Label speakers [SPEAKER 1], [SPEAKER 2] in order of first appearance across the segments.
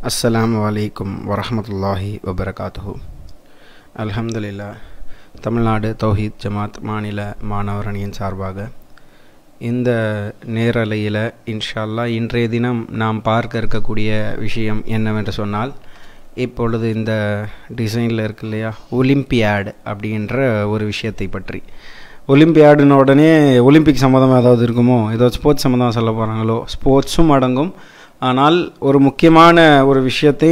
[SPEAKER 1] அஸ்ஸலாமு அலைக்கும் வரஹமத்துல்லாஹி வபரகாத்துஹு அல்ஹம்துலில்லா தமிழ்நாடு தௌஹீத் ஜமாத் மாநில மாணவர் அணியின் சார்பாக இந்த நேரலையில் இன்ஷா அல்லாஹ் இன்றைய தினம் நாம் பார்க்க இருக்கக்கூடிய விஷயம் என்னவென்று சொன்னால் இப்பொழுது இந்த டிசைனில் இருக்கு இல்லையா ஒலிம்பியாட் அப்படின்ற ஒரு விஷயத்தை பற்றி ஒலிம்பியாடுன உடனே ஒலிம்பிக் சம்மந்தமாக ஏதாவது இருக்குமோ ஏதோ ஸ்போர்ட்ஸ் சம்மந்தமாக சொல்ல போகிறாங்களோ ஸ்போர்ட்ஸும் அடங்கும் ஆனால் ஒரு முக்கியமான ஒரு விஷயத்தை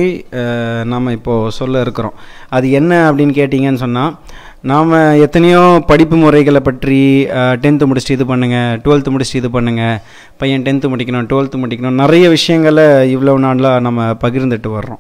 [SPEAKER 1] நாம் இப்போது சொல்ல இருக்கிறோம் அது என்ன அப்படின்னு கேட்டிங்கன்னு சொன்னால் நாம் எத்தனையோ படிப்பு முறைகளை பற்றி டென்த்து முடிச்சுட்டு இது பண்ணுங்கள் டுவெல்த்து முடிச்சுட்டு இது பண்ணுங்கள் பையன் டென்த்து முடிக்கணும் டுவெல்த்து முடிக்கணும் நிறைய விஷயங்களை இவ்வளோ நாளாக நம்ம பகிர்ந்துட்டு வர்றோம்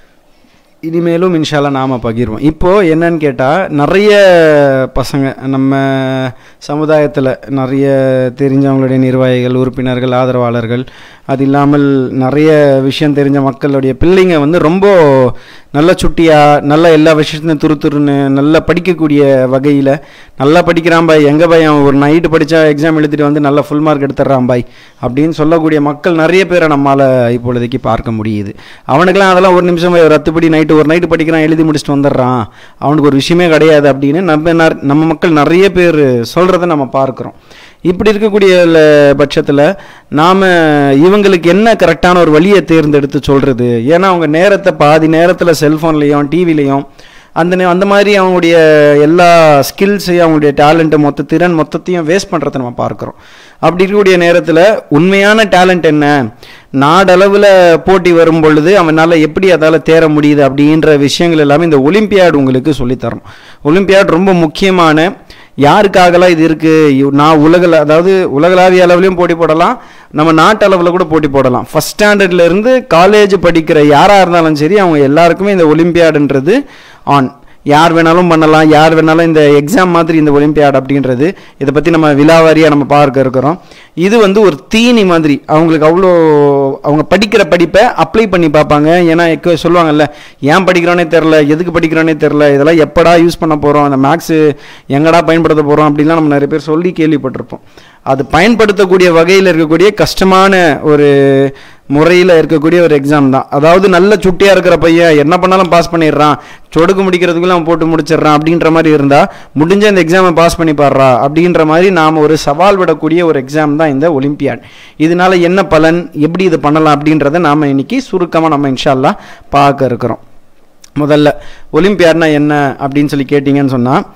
[SPEAKER 1] இனிமேலும் இன்ஷால்லா நாம் பகிர்வோம் இப்போது என்னன்னு கேட்டால் நிறைய பசங்க நம்ம சமுதாயத்தில் நிறைய தெரிஞ்சவங்களுடைய நிர்வாகிகள் உறுப்பினர்கள் ஆதரவாளர்கள் அது இல்லாமல் நிறைய விஷயம் தெரிஞ்ச மக்களுடைய பிள்ளைங்க வந்து ரொம்ப நல்ல சுட்டியாக நல்ல எல்லா விஷயத்தையும் துரு துருன்னு நல்லா படிக்கக்கூடிய வகையில் நல்லா படிக்கிறான் பாய் எங்கே பாய் அவன் ஒரு நைட்டு படித்தா எக்ஸாம் எழுதிட்டு வந்து நல்லா ஃபுல் மார்க் எடுத்துட்றான் பாய் அப்படின்னு சொல்லக்கூடிய மக்கள் நிறைய பேரை நம்மளால் இப்பொழுதைக்கு பார்க்க முடியுது அவனுக்கெல்லாம் அதெல்லாம் ஒரு நிமிஷம் ஒரு ரத்துப்படி நைட்டு ஒரு நைட்டு படிக்கிறான் எழுதி முடிச்சுட்டு வந்துடுறான் அவனுக்கு ஒரு விஷயமே கிடையாது அப்படின்னு நம்ம நம்ம மக்கள் நிறைய பேர் சொல்கிறத நம்ம பார்க்குறோம் இப்படி இருக்கக்கூடிய பட்சத்தில் நாம் இவங்களுக்கு என்ன கரெக்டான ஒரு வழியை தேர்ந்தெடுத்து சொல்கிறது ஏன்னா அவங்க நேரத்தை பாதி நேரத்தில் செல்ஃபோன்லேயும் டிவிலையும் அந்த அந்த மாதிரி அவங்களுடைய எல்லா ஸ்கில்ஸையும் அவங்களுடைய டேலண்ட்டு மொத்த திறன் மொத்தத்தையும் வேஸ்ட் பண்ணுறதை நம்ம பார்க்குறோம் அப்படி இருக்கக்கூடிய நேரத்தில் உண்மையான டேலண்ட் என்ன நாடளவில் போட்டி வரும் பொழுது அவனால் எப்படி அதால் தேர முடியுது அப்படின்ற விஷயங்கள் எல்லாமே இந்த ஒலிம்பியாட் உங்களுக்கு சொல்லித்தரணும் ஒலிம்பியாட் ரொம்ப முக்கியமான யாருக்காகலாம் இது இருக்குது நான் உலகில் அதாவது உலகளாவிய அளவுலையும் போட்டி போடலாம் நம்ம நாட்டு அளவில் கூட போட்டி போடலாம் ஃபஸ்ட் ஸ்டாண்டர்ட்லேருந்து காலேஜ் படிக்கிற யாராக இருந்தாலும் சரி அவங்க எல்லாருக்குமே இந்த ஒலிம்பியாடுன்றது ஆன் யார் வேணாலும் பண்ணலாம் யார் வேணாலும் இந்த எக்ஸாம் மாதிரி இந்த ஒலிம்பியாட் அப்படின்றது இதை பற்றி நம்ம விழாவாரியாக நம்ம பார்க்க இருக்கிறோம் இது வந்து ஒரு தீனி மாதிரி அவங்களுக்கு அவ்வளோ அவங்க படிக்கிற படிப்பை அப்ளை பண்ணி பார்ப்பாங்க ஏன்னா சொல்லுவாங்கல்ல ஏன் படிக்கிறோன்னே தெரில எதுக்கு படிக்கிறோன்னே தெரில இதெல்லாம் எப்படா யூஸ் பண்ண போகிறோம் அந்த மேக்ஸு எங்கடா பயன்படுத்த போகிறோம் அப்படின்லாம் நம்ம நிறைய பேர் சொல்லி கேள்விப்பட்டிருப்போம் அது பயன்படுத்தக்கூடிய வகையில் இருக்கக்கூடிய கஷ்டமான ஒரு முறையில் இருக்கக்கூடிய ஒரு எக்ஸாம் தான் அதாவது நல்ல சுட்டியாக இருக்கிற பையன் என்ன பண்ணாலும் பாஸ் பண்ணிடுறான் சொடுக்கு முடிக்கிறதுக்குள்ள அவன் போட்டு முடிச்சிடுறான் அப்படின்ற மாதிரி இருந்தால் முடிஞ்ச இந்த எக்ஸாமை பாஸ் பண்ணி பாடுறா அப்படின்ற மாதிரி நாம் ஒரு சவால் விடக்கூடிய ஒரு எக்ஸாம் தான் இந்த ஒலிம்பியாட் இதனால என்ன பலன் எப்படி இது பண்ணலாம் அப்படின்றத நாம் இன்னைக்கு சுருக்கமாக நம்ம இன்ஷால்லா பார்க்க இருக்கிறோம் முதல்ல ஒலிம்பியாட்னா என்ன அப்படின்னு சொல்லி கேட்டிங்கன்னு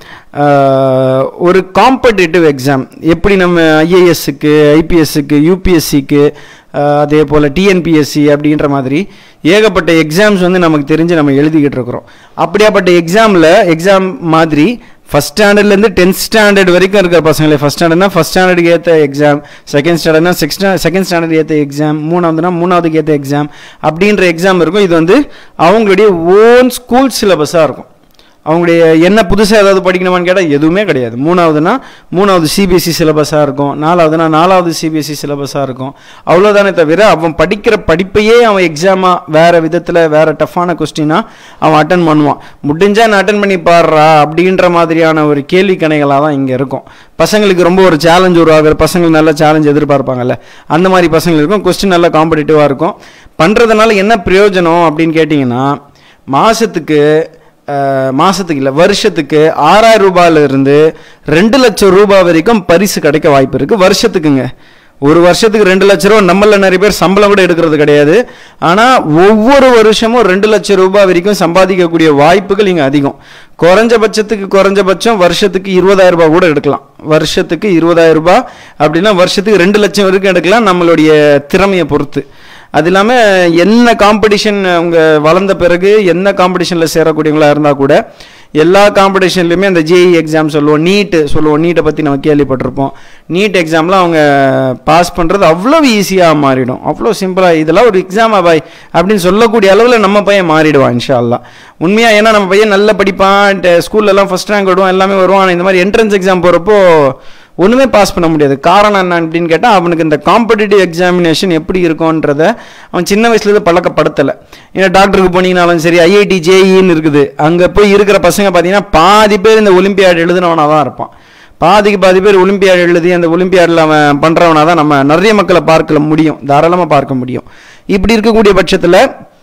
[SPEAKER 1] சொன்னால் ஒரு காம்படிட்டிவ் எக்ஸாம் எப்படி நம்ம ஐஏஎஸ்க்கு ஐபிஎஸ்க்கு யூபிஎஸ்சிக்கு அதே போல் டிஎன்பிஎஸ்சி அப்படின்ற மாதிரி ஏகப்பட்ட எக்ஸாம்ஸ் வந்து நமக்கு தெரிஞ்சு நம்ம எழுதிக்கிட்டு இருக்கிறோம் அப்படியாப்பட்ட எக்ஸாமில் எக்ஸாம் மாதிரி ஃபஸ்ட் ஸ்டாண்டர்ட்லேருந்து டென்த் ஸ்டாண்டர்ட் வரைக்கும் இருக்கிற பசங்களே ஃபஸ்ட் ஸ்டாண்டர்ட்னா ஃபஸ்ட் ஸ்டாண்டர்டுக்கு ஏற்ற எக்ஸாம் செகண்ட் ஸ்டாண்டர்ட்னா செக்ஸ்ட் செகண்ட் ஸ்டாண்டர்ட் ஏற்ற எக்ஸாம் மூணாவதுனா மூணாவதுக்கு ஏற்ற எக்ஸாம் அப்படின்ற எக்ஸாம் இருக்கும் இது வந்து அவங்களுடைய ஓன் ஸ்கூல் சிலபஸாக இருக்கும் அவங்களுடைய என்ன புதுசாக ஏதாவது படிக்கணுமான்னு கேட்டால் எதுவுமே கிடையாது மூணாவதுனா மூணாவது சிபிஎஸ்சி சிலபஸாக இருக்கும் நாலாவதுனா நாலாவது சிபிஎஸ்சி சிலபஸாக இருக்கும் அவ்வளோதானே தவிர அவன் படிக்கிற படிப்பையே அவன் எக்ஸாமாக வேறு விதத்தில் வேறு டஃப்பான கொஸ்டினாக அவன் அட்டன் பண்ணுவான் முடிஞ்சால் நான் அட்டன் பண்ணி பாடுறா அப்படின்ற மாதிரியான ஒரு கேள்வி கணைகளாக தான் இங்கே இருக்கும் பசங்களுக்கு ரொம்ப ஒரு சேலஞ்ச் உருவாகிற பசங்களுக்கு நல்ல சேலஞ்ச் எதிர்பார்ப்பாங்கல்ல அந்த மாதிரி பசங்களுக்கு இருக்கும் கொஸ்டின் நல்லா காம்படிட்டிவாக இருக்கும் பண்ணுறதுனால என்ன பிரயோஜனம் அப்படின்னு கேட்டிங்கன்னா மாதத்துக்கு மாதத்துக்கு இல்லை வருஷத்துக்கு ஆறாயிரம் ரூபாயிலிருந்து ரெண்டு லட்சம் ரூபாய் வரைக்கும் பரிசு கிடைக்க வாய்ப்பு இருக்குது வருஷத்துக்குங்க ஒரு வருஷத்துக்கு ரெண்டு லட்ச ரூபா நம்மள நிறைய பேர் சம்பளம் கூட எடுக்கிறது கிடையாது ஆனால் ஒவ்வொரு வருஷமும் ரெண்டு லட்சம் ரூபாய் வரைக்கும் சம்பாதிக்கக்கூடிய வாய்ப்புகள் இங்கே அதிகம் குறைஞ்சபட்சத்துக்கு குறைஞ்சபட்சம் வருஷத்துக்கு இருபதாயிரம் ரூபாய் கூட எடுக்கலாம் வருஷத்துக்கு இருபதாயிரம் ரூபாய் அப்படின்னா வருஷத்துக்கு ரெண்டு லட்சம் வரைக்கும் எடுக்கலாம் நம்மளுடைய திறமையை பொறுத்து அது இல்லாமல் என்ன காம்படிஷன் அவங்க வளர்ந்த பிறகு என்ன காம்படிஷனில் சேரக்கூடியவங்களாக இருந்தால் கூட எல்லா காம்படிஷன்லையுமே அந்த ஜேஇ எக்ஸாம் சொல்லுவோம் நீட்டு சொல்லுவோம் நீட்டை பற்றி நம்ம கேள்விப்பட்டிருப்போம் நீட் எக்ஸாமில் அவங்க பாஸ் பண்ணுறது அவ்வளோ ஈஸியாக மாறிடும் அவ்வளோ சிம்பிளாக இதெல்லாம் ஒரு எக்ஸாமா பாய் அப்படின்னு சொல்லக்கூடிய அளவில் நம்ம பையன் மாறிடுவான் இன்ஷா அல்லா உண்மையாக ஏன்னா நம்ம பையன் நல்லா படிப்பான் ஸ்கூல்லலாம் ஃபஸ்ட் ரேங்க் விடுவான் எல்லாமே வருவான் இந்த மாதிரி என்ட்ரன்ஸ் எக்ஸாம் போகிறப்போ ஒன்றுமே பாஸ் பண்ண முடியாது காரணம் என்ன அப்படின்னு கேட்டால் அவனுக்கு இந்த காம்படிட்டிவ் எக்ஸாமினேஷன் எப்படி இருக்கும்ன்றத அவன் சின்ன வயசுலேருந்து பழக்கப்படுத்தலை ஏன்னா டாக்டருக்கு போனீங்கனாலும் சரி ஐஐடி ஜேஇன்னு இருக்குது அங்கே போய் இருக்கிற பசங்க பார்த்தீங்கன்னா பாதி பேர் இந்த ஒலிம்பியாட் எழுதுனவனாக தான் இருப்பான் பாதிக்கு பாதி பேர் ஒலிம்பியாட் எழுதி அந்த ஒலிம்பியாடில் அவன் பண்ணுறவனா தான் நம்ம நிறைய மக்களை பார்க்க முடியும் தாராளமாக பார்க்க முடியும் இப்படி இருக்கக்கூடிய பட்சத்தில்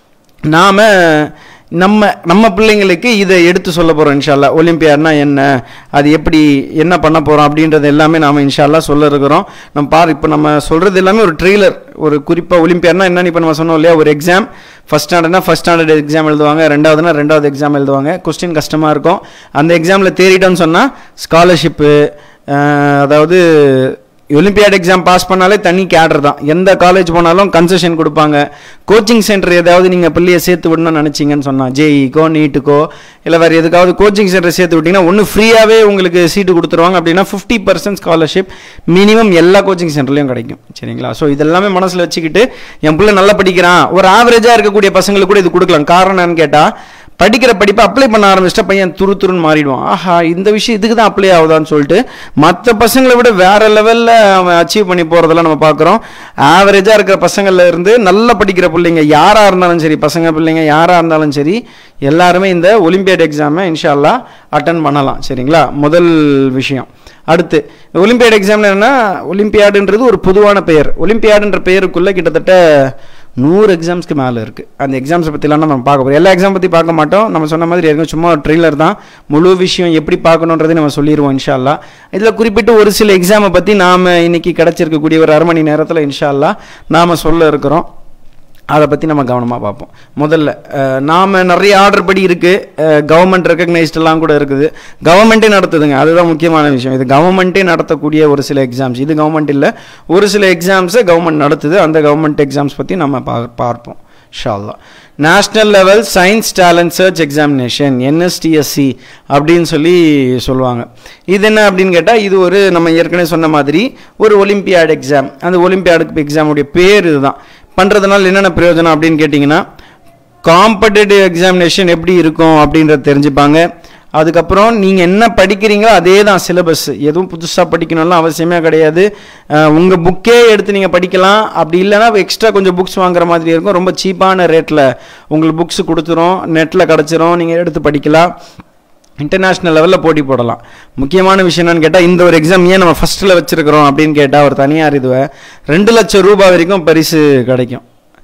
[SPEAKER 2] நாம் நம்ம நம்ம பிள்ளைங்களுக்கு இதை எடுத்து சொல்ல போகிறோம் இன்ஷால்லா ஒலிம்பியாட்னா என்ன அது எப்படி என்ன பண்ண போகிறோம் அப்படின்றது எல்லாமே நாம் இன்ஷால்லா சொல்ல இருக்கிறோம் நம்ம பாரு இப்போ நம்ம சொல்கிறது எல்லாமே ஒரு ட்ரெய்லர் ஒரு குறிப்பாக ஒலிம்பியாட்னா என்னன்னு இப்போ நம்ம சொன்னோம் இல்லையா ஒரு எக்ஸாம் ஃபஸ்ட் ஸ்டாண்டர்ட்னா ஃபஸ்ட் ஸ்டாண்டர்ட் எக்ஸாம் எழுதுவாங்க ரெண்டாவதுனா ரெண்டாவது எக்ஸாம் எழுதுவாங்க கொஸ்டின் கஷ்டமாக இருக்கும் அந்த எக்ஸாமில் தேறிட்டோம்னு சொன்னால் ஸ்காலர்ஷிப்பு அதாவது ஒலிம்பியாட் எக்ஸாம் பாஸ் பண்ணாலே தனி கேடர் தான் எந்த காலேஜ் போனாலும் கன்செஷன் கொடுப்பாங்க கோச்சிங் சென்டர் ஏதாவது நீங்கள் பிள்ளையை சேர்த்து விடணும்னு நினச்சிங்கன்னு சொன்னால் ஜேஇக்கோ நீட்டுக்கோ இல்லை வேறு எதுக்காவது கோச்சிங் சென்டர் சேர்த்து விட்டிங்கன்னா ஒன்று ஃப்ரீயாகவே உங்களுக்கு சீட்டு கொடுத்துருவாங்க அப்படின்னா ஃபிஃப்டி பர்சன்ட் ஸ்காலர்ஷிப் மினிமம் எல்லா கோச்சிங் சென்டர்லையும் கிடைக்கும் சரிங்களா ஸோ இதெல்லாமே மனசில் வச்சுக்கிட்டு என் பிள்ளை நல்லா படிக்கிறான் ஒரு ஆவரேஜாக இருக்கக்கூடிய பசங்களுக்கு கூட இது கொடுக்கலாம் காரணம் என்னன்னு கேட்டால் படிக்கிற படிப்பை அப்ளை பண்ண ஆரம்பிச்சிட்டா பையன் துரு துருன்னு மாறிடுவான் ஆஹா இந்த விஷயம் இதுக்கு தான் அப்ளை ஆகுதான்னு சொல்லிட்டு மற்ற பசங்களை விட வேற லெவலில் அவன் அச்சீவ் பண்ணி போகிறதெல்லாம் நம்ம பார்க்குறோம் ஆவரேஜாக இருக்கிற பசங்கள்ல இருந்து நல்லா படிக்கிற பிள்ளைங்க யாராக இருந்தாலும் சரி பசங்க பிள்ளைங்க யாராக இருந்தாலும் சரி எல்லாருமே இந்த ஒலிம்பியாட் எக்ஸாமை இன்ஷால்லா அட்டன் பண்ணலாம் சரிங்களா முதல் விஷயம் அடுத்து ஒலிம்பியாட் எக்ஸாம்ல என்னன்னா ஒலிம்பியாடுன்றது ஒரு பொதுவான பெயர் ஒலிம்பியாடுன்ற பெயருக்குள்ளே கிட்டத்தட்ட நூறு எக்ஸாம்ஸ்க்கு மேலே இருக்குது அந்த எக்ஸாம்ஸை பற்றிலாம் நம்ம பார்க்க போகிறோம் எல்லா எக்ஸாம் பற்றி பார்க்க மாட்டோம் நம்ம சொன்ன மாதிரி ஏற்கனவே சும்மா ஒரு ட்ரெய்லர் தான் முழு விஷயம் எப்படி பார்க்கணுன்றதை நம்ம சொல்லிடுவோம் இன்ஷால்லா இதில் குறிப்பிட்டு ஒரு சில எக்ஸாமை பற்றி நாம் இன்னைக்கு கிடச்சிருக்கக்கூடிய ஒரு அரை மணி நேரத்தில் இன்ஷால்லா நாம் சொல்ல இருக்கிறோம் அதை பற்றி நம்ம கவனமாக பார்ப்போம் முதல்ல நாம் நிறைய ஆர்டர் படி இருக்குது கவர்மெண்ட் ரெக்கக்னைஸ்டெல்லாம் கூட இருக்குது கவர்மெண்ட்டே நடத்துதுங்க அதுதான் முக்கியமான விஷயம் இது கவர்மெண்ட்டே நடத்தக்கூடிய ஒரு சில எக்ஸாம்ஸ் இது கவர்மெண்ட் இல்லை ஒரு சில எக்ஸாம்ஸை கவர்மெண்ட் நடத்துது அந்த கவர்மெண்ட் எக்ஸாம்ஸ் பற்றி நம்ம பா பார்ப்போம் ஷால்லா national level science talent search examination NSTSE அப்படின்னு சொல்லி சொல்லுவாங்க இது என்ன அப்படின்னு கேட்டால் இது ஒரு நம்ம ஏற்கனவே சொன்ன மாதிரி ஒரு ஒலிம்பியாட் எக்ஸாம் அந்த ஒலிம்பியாடுக்கு எக்ஸாமுடைய பேர் இதுதான் பண்ணுறதுனால என்னென்ன பிரயோஜனம் அப்படின்னு கேட்டிங்கன்னா காம்படிட்டிவ் எக்ஸாமினேஷன் எப்படி இருக்கும் அப்படின்றத தெரிஞ்சுப்பாங்க அதுக்கப்புறம் நீங்கள் என்ன படிக்கிறீங்களோ அதே தான் சிலபஸ் எதுவும் புதுசாக படிக்கணும்லாம் அவசியமே கிடையாது உங்கள் புக்கே எடுத்து நீங்கள் படிக்கலாம் அப்படி இல்லைனா எக்ஸ்ட்ரா கொஞ்சம் புக்ஸ் வாங்குற மாதிரி இருக்கும் ரொம்ப சீப்பான ரேட்டில் உங்களுக்கு புக்ஸ் கொடுத்துரும் நெட்டில் கிடச்சிரும் நீங்கள் எடுத்து படிக்கலாம் இன்டர்நேஷ்னல் லெவலில் போட்டி போடலாம் முக்கியமான விஷயம் என்னன்னு கேட்டால் இந்த ஒரு எக்ஸாம் ஏன் நம்ம ஃபஸ்ட்டில் வச்சுருக்கிறோம் அப்படின்னு கேட்டால் ஒரு தனியார் இதுவை ரெண்டு லட்சம் ரூபாய் வரைக்கும் பரிசு கிடைக்கும்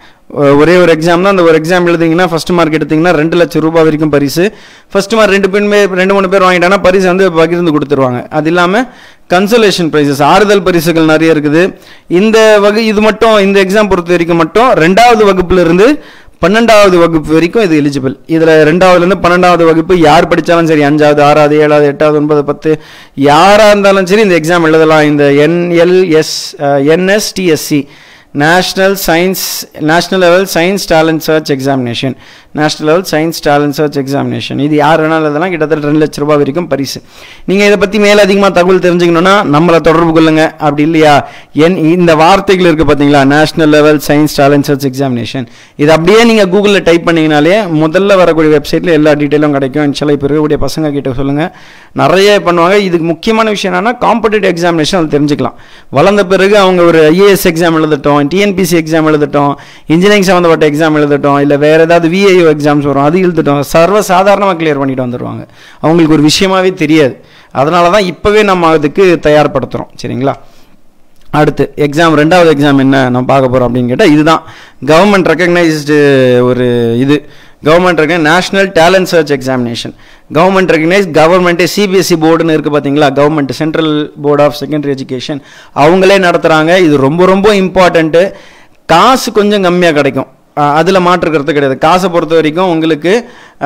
[SPEAKER 2] ஒரே ஒரு எக்ஸாம் தான் அந்த ஒரு எக்ஸாம் எழுதிங்கன்னா ஃபஸ்ட் மார்க் எடுத்திங்கன்னா ரெண்டு லட்சம் ரூபாய் வரைக்கும் பரிசு ஃபஸ்ட் மார்க் ரெண்டு பேருமே ரெண்டு மூணு பேர் வாங்கிட்டாங்கன்னா பரிசு வந்து பகிர்ந்து கொடுத்துருவாங்க அது இல்லாமல் கன்சலேஷன் ப்ரைஸஸ் ஆறுதல் பரிசுகள் நிறைய இருக்குது இந்த வகு இது மட்டும் இந்த எக்ஸாம் பொறுத்த வரைக்கும் மட்டும் ரெண்டாவது வகுப்புலேருந்து பன்னெண்டாவது வகுப்பு வரைக்கும் இது எலிஜிபிள் இதில் ரெண்டாவதுலேருந்து பன்னெண்டாவது வகுப்பு யார் படித்தாலும் சரி அஞ்சாவது ஆறாவது ஏழாவது எட்டாவது ஒன்பது பத்து யாராக இருந்தாலும் சரி இந்த எக்ஸாம் எழுதலாம் இந்த NLS NSTSE national science national level science talent search examination national level science talent search examination இது யார் வேணாலும் இதெல்லாம் கிட்டத்தட்ட ரெண்டு லட்ச ரூபாய் வரைக்கும் பரிசு நீங்கள் இதை பற்றி மேலே அதிகமாக தகவல் தெரிஞ்சுக்கணுன்னா நம்மளை தொடர்பு கொள்ளுங்க அப்படி இல்லையா என் இந்த வார்த்தைகள் இருக்குது பார்த்தீங்களா national level science talent search examination இது அப்படியே நீங்கள் கூகுளில் டைப் பண்ணிங்கனாலே முதல்ல வரக்கூடிய வெப்சைட்டில் எல்லா டீட்டெயிலும் கிடைக்கும் இன்ஷால்லா இப்போ இருக்கக்கூடிய பசங்க கிட்ட சொல்லுங்கள் நிறைய பண்ணுவாங்க இதுக்கு முக்கியமான விஷயம் என்னன்னா காம்படிட்டிவ் எக்ஸாமினேஷன் அது தெரிஞ்சுக்கலாம் வளர்ந்த பிறகு அவங்க ஒரு ஐஏஎஸ் எக்ஸாம் எழுதட்டும் டிஎன்பிசி எக்ஸாம் எழுதட்டும் இன்ஜினியரிங் சம்மந்தப்பட்ட எக்ஸாம் எழுதட்டும் இல்லை வேறு ஏதாவது விஐஓ எக்ஸாம்ஸ் வரும் அது எழுதட்டும் சர்வ சாதாரணமாக கிளியர் பண்ணிட்டு வந்துடுவாங்க அவங்களுக்கு ஒரு விஷயமாவே தெரியாது அதனால தான் இப்போவே நம்ம அதுக்கு தயார்படுத்துகிறோம் சரிங்களா அடுத்து எக்ஸாம் ரெண்டாவது எக்ஸாம் என்ன நம்ம பார்க்க போகிறோம் அப்படின்னு கேட்டால் இதுதான் கவர்மெண்ட் ரெக்கக்னைஸ்டு ஒரு இது கவர்மெண்ட் இருக்க national talent search examination government recognise கவர்மெண்ட்டே சிபிஎஸ்சி போர்டுன்னு இருக்குது பார்த்தீங்களா government central board of secondary education அவங்களே நடத்துகிறாங்க இது ரொம்ப ரொம்ப இம்பார்ட்டண்ட்டு காசு கொஞ்சம் கம்மியாக கிடைக்கும் அதில் மாற்றுக்கிறது கிடையாது காசை பொறுத்த வரைக்கும் உங்களுக்கு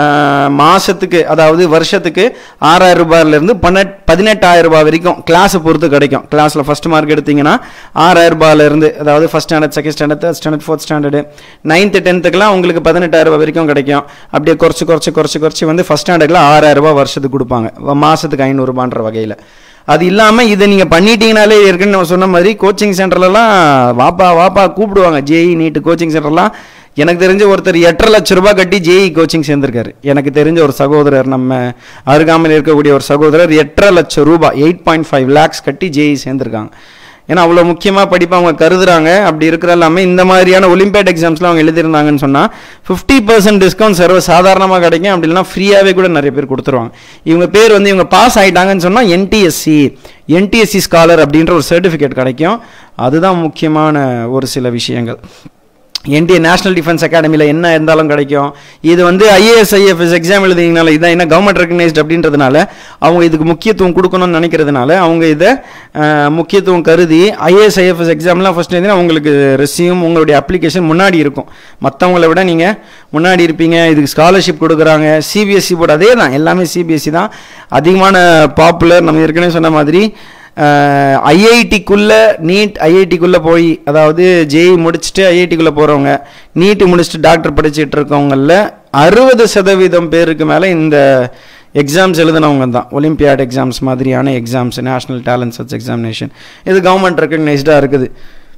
[SPEAKER 2] மாதத்துக்கு அதாவது வருஷத்துக்கு ஆறாயிரம் ரூபாயிலேருந்து பன்னெட் பதினெட்டாயிரம் ரூபாய் வரைக்கும் கிளாஸை பொறுத்து கிடைக்கும் கிளாஸில் ஃபஸ்ட் மார்க் எடுத்திங்கன்னா ஆறாயிரம் ரூபாயிலேருந்து அதாவது first standard second standard third standard fourth standard ninth டென்த்துக்குலாம் உங்களுக்கு பதினெட்டாயிரம் ரூபாய் வரைக்கும் கிடைக்கும் அப்படியே குறைச்சி குறைச்சி குறைச்சி குறைச்சி வந்து ஃபஸ்ட் ஸ்டாண்டர்டில் ஆறாயிரம் ரூபாய் வருஷத்துக்கு கொடுப்பாங்க மாதத்துக்கு ஐநூறுரூபான்ற வகையில் அது இல்லாமல் இதை நீங்கள் பண்ணிட்டீங்கனாலே ஏற்கனவே நம்ம சொன்ன மாதிரி கோச்சிங் சென்டர்லலாம் வாப்பா வாப்பா கூப்பிடுவாங்க ஜேஇ நீட்டு கோச்சிங் சென்டர்லாம் எனக்கு தெரிஞ்ச ஒருத்தர் எட்டரை லட்ச ரூபாய் கட்டி ஜேஇ கோச்சிங் சேர்ந்திருக்காரு எனக்கு தெரிஞ்ச ஒரு சகோதரர் நம்ம அருகாமையில் இருக்கக்கூடிய ஒரு சகோதரர் எட்டரை லட்சம் ரூபாய் எயிட் பாயிண்ட் ஃபைவ் லேக்ஸ் கட்டி ஜேஇ சேர்ந்திருக்காங்க ஏன்னா அவ்வளோ முக்கியமாக படிப்பு அவங்க கருதுறாங்க அப்படி இருக்கிற எல்லாமே இந்த மாதிரியான ஒலிம்பியாட் எக்ஸாம்ஸ்லாம் அவங்க எழுதியிருந்தாங்கன்னு சொன்னால் ஃபிஃப்டி பர்சன்ட் டிஸ்கவுண்ட் சர்வ சாதாரணமாக கிடைக்கும் அப்படி இல்லைனா ஃப்ரீயாகவே கூட நிறைய பேர் கொடுத்துருவாங்க இவங்க பேர் வந்து இவங்க பாஸ் ஆகிட்டாங்கன்னு சொன்னால் என்டிஎஸ்சி என்டிஎஸ்சி ஸ்காலர் அப்படின்ற ஒரு சர்டிஃபிகேட் கிடைக்கும் அதுதான் முக்கியமான ஒரு சில விஷயங்கள் என்டிஏ நேஷனல் டிஃபென்ஸ் அகாடமியில் என்ன இருந்தாலும் கிடைக்கும் இது வந்து ஐஏஎஸ் ஐஎஃப்எஸ் எக்ஸாம் எழுதிங்கனால இதான் என்ன கவர்மெண்ட் ரெகனைஸ்ட் அப்படின்றதுனால அவங்க இதுக்கு முக்கியத்துவம் கொடுக்கணும்னு நினைக்கிறதுனால அவங்க இதை அஹ், முக்கியத்துவம் கருதி ஐஏஎஸ் ஐஎஃப்எஸ் எக்ஸாம்லாம் ஃபஸ்ட் எழுதினா உங்களுக்கு ரெசியூம் உங்களுடைய அப்ளிகேஷன் முன்னாடி இருக்கும் மற்றவங்கள விட நீங்கள் முன்னாடி இருப்பீங்க இதுக்கு ஸ்காலர்ஷிப் கொடுக்குறாங்க சிபிஎஸ்சி போர்டு அதே தான் எல்லாமே சிபிஎஸ்சி தான் அதிகமான பாப்புலர் நம்ம ஏற்கனவே சொன்ன மாதிரி ஐஐடிக்குள்ளே நீட் ஐஐடிக்குள்ளே போய் அதாவது ஜேஇ முடிச்சுட்டு ஐஐடிக்குள்ளே போகிறவங்க நீட்டு முடிச்சுட்டு டாக்டர் படிச்சுட்டு இருக்கவங்களில் அறுபது சதவீதம் பேருக்கு மேலே இந்த எக்ஸாம்ஸ் எழுதினவங்க தான் ஒலிம்பியாட் எக்ஸாம்ஸ் மாதிரியான exams national talent search examination இது கவர்மெண்ட் ரெக்கக்னைஸ்டாக இருக்குது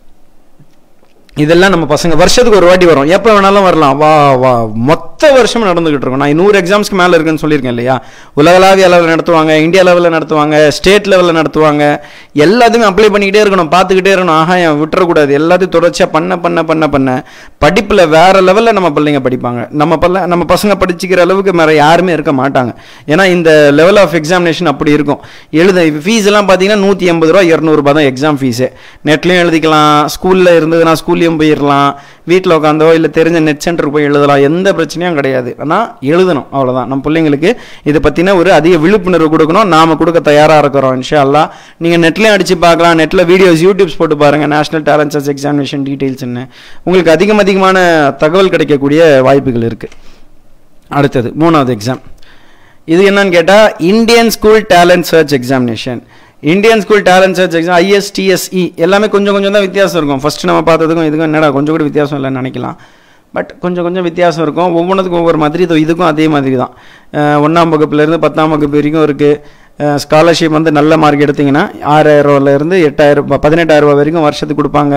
[SPEAKER 2] இதெல்லாம் நம்ம பசங்க வருஷத்துக்கு ஒரு வாட்டி வரும் எப்போ வேணாலும் வரலாம் வா வா மொத்த வருஷமும் நடந்துகிட்டு இருக்கும் நான் நூறு எக்ஸாம்ஸ்க்கு மேலே இருக்குன்னு சொல்லியிருக்கேன் இல்லையா உலகளாவிய அளவில் நடத்துவாங்க இந்தியா லெவலில் நடத்துவாங்க ஸ்டேட் லெவலில் நடத்துவாங்க எல்லாத்தையுமே அப்ளை பண்ணிக்கிட்டே இருக்கணும் பார்த்துக்கிட்டே இருக்கணும் ஆகாயம் விட்டுறக்கூடாது எல்லாத்தையும் தொடர்ச்சியாக பண்ண பண்ண பண்ண பண்ண படிப்பில் வேற லெவலில் நம்ம பிள்ளைங்க படிப்பாங்க நம்ம பல்ல நம்ம பசங்க படிச்சுக்கிற அளவுக்கு வேற யாருமே இருக்க மாட்டாங்க ஏன்னா இந்த லெவல் ஆஃப் எக்ஸாமினேஷன் அப்படி இருக்கும் எழுத ஃபீஸ் எல்லாம் பார்த்தீங்கன்னா நூற்றி எண்பது ரூபா இரநூறுபா தான் எக்ஸாம் ஃபீஸு நெட்லையும் எழுதிக்கலாம் ஸ்கூலில் இருந்ததுன்னா ஸ்கூல்லையும் போயிடலாம் வீட்டில் உட்காந்தோ இல்லை தெரிஞ்ச நெட் சென்டருக்கு போய் எழுதலாம் எந்த பிரச்சனையும் கிடையாது ஆனால் எழுதணும் அவ்வளோதான் நம்ம பிள்ளைங்களுக்கு இதை பற்றின ஒரு அதிக விழிப்புணர்வு கொடுக்கணும் நாம கொடுக்க தயாராக இருக்கிறோம் இன்ஷா அல்லா நீங்கள் நெட்லையும் அடிச்சு பார்க்கலாம் நெட்டில் வீடியோஸ் யூடியூப்ஸ் போட்டு பாருங்கள் நேஷனல் டேலண்ட் சர்ச் எக்ஸாமினேஷன் டீட்டெயில்ஸ்னு உங்களுக்கு அதிகம் அதிகமான தகவல் கிடைக்கக்கூடிய வாய்ப்புகள் இருக்குது அடுத்தது மூணாவது எக்ஸாம் இது என்னன்னு கேட்டால் Indian school talent search examination Indian school talent search exam ISTSE எல்லாமே கொஞ்சம் கொஞ்சம் தான் வித்தியாசம் இருக்கும் ஃபர்ஸ்ட் நம்ம பார்த்ததுக்கும் இதுக்கும் என்னடா கொஞ்சம் கூட வித்தியாசம் இல்லைன்னு நினைக்கலாம் பட் கொஞ்சம் கொஞ்சம் வித்தியாசம் இருக்கும் ஒவ்வொன்றுத்துக்கும் ஒவ்வொரு மாதிரி இது இதுக்கும் அதே மாதிரி தான் அஹ் ஒண்ணாம் வகுப்புலேருந்து பத்தாம் வகுப்பு வரைக்கும் இருக்குது ஸ்காலர்ஷிப் வந்து நல்ல மார்க் எடுத்தீங்கன்னா ஆறாயிரம் ரூபாயிலேருந்து எட்டாயிரம் ரூபாய் பதினெட்டாயிரம் ரூபாய் வரைக்கும் வருஷத்துக்கு கொடுப்பாங்க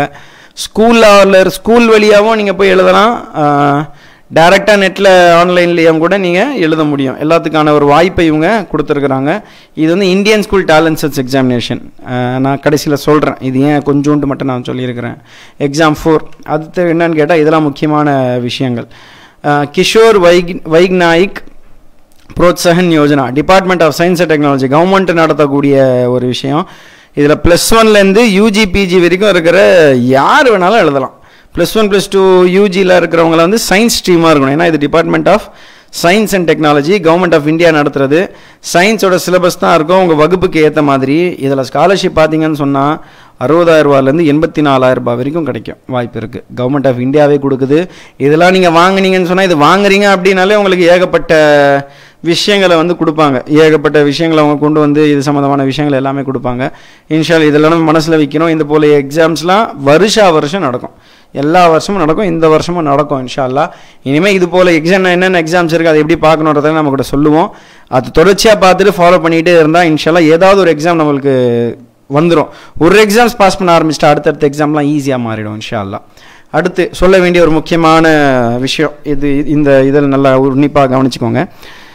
[SPEAKER 2] ஸ்கூலில் ஸ்கூல் வழியாகவும் நீங்கள் போய் எழுதலாம் டேரெக்டாக நெட்டில் ஆன்லைன்லேயும் கூட நீங்கள் எழுத முடியும் எல்லாத்துக்கான ஒரு வாய்ப்பை இவங்க கொடுத்துருக்குறாங்க இது வந்து Indian school talent search examination நான் கடைசியில் சொல்கிறேன் இது ஏன் கொஞ்சோண்டு மட்டும் நான் சொல்லியிருக்கிறேன் எக்ஸாம் ஃபோர் அடுத்து என்னன்னு கேட்டால் இதெல்லாம் முக்கியமான விஷயங்கள் அஹ், கிஷோர் வைக் Vaigyanik Protsahan Yojana department of science and technology government நடத்தக்கூடிய ஒரு விஷயம் இதில் ப்ளஸ் ஒன்லேருந்து யூஜி பிஜி வரைக்கும் இருக்கிற யார் வேணாலும் எழுதலாம் ப்ளஸ் ஒன் ப்ளஸ் டூ யூஜியில் இருக்கிறவங்கள வந்து சயின்ஸ் ஸ்ட்ரீமாக இருக்கணும் ஏன்னா இது department of science and technology government of India நடத்துறது சயின்ஸோட சிலபஸ் தான் இருக்கும் உங்கள் வகுப்புக்கு ஏற்ற மாதிரி இதில் ஸ்காலர்ஷிப் பார்த்தீங்கன்னு சொன்னால் அறுபதாயிரம் ரூபாயிலேருந்து எண்பத்தி நாலாயிரம் ரூபாய் வரைக்கும் கிடைக்கும் வாய்ப்பு இருக்குது கவர்மெண்ட் ஆஃப் இந்தியாவே கொடுக்குது இதெல்லாம் நீங்கள் வாங்குனீங்கன்னு சொன்னால் இது வாங்குறீங்க அப்படின்னாலே உங்களுக்கு ஏகப்பட்ட விஷயங்களை வந்து கொடுப்பாங்க ஏகப்பட்ட விஷயங்களை அவங்க கொண்டு வந்து இது சம்மந்தமான விஷயங்கள் எல்லாமே கொடுப்பாங்க இன்ஷால் இதெல்லாம் நம்ம மனசில் வைக்கணும் இந்த போல எக்ஸாம்ஸ்லாம் வருஷா வருஷம் நடக்கும் எல்லா வருஷமும் நடக்கும் இந்த வருஷமும் நடக்கும் இன்ஷா அல்லா இனிமேல் இது போல் எக்ஸாம் என்னென்ன எக்ஸாம்ஸ் இருக்குது அதை எப்படி பார்க்கணுன்றதை நம்ம கூட சொல்லுவோம் அது தொடர்ச்சியாக பார்த்துட்டு ஃபாலோ பண்ணிகிட்டே இருந்தால் இன்ஷால்லா ஏதாவது ஒரு எக்ஸாம் நம்மளுக்கு வந்துடும் ஒரு எக்ஸாம்ஸ் பாஸ் பண்ண ஆரம்பிச்சிட்டா அடுத்தடுத்த எக்ஸாம்லாம் ஈஸியாக மாறிடும் இன்ஷா அல்லா அடுத்து சொல்ல வேண்டிய ஒரு முக்கியமான விஷயம் இது இந்த இதில் நல்லா உன்னிப்பாக கவனிச்சுக்கோங்க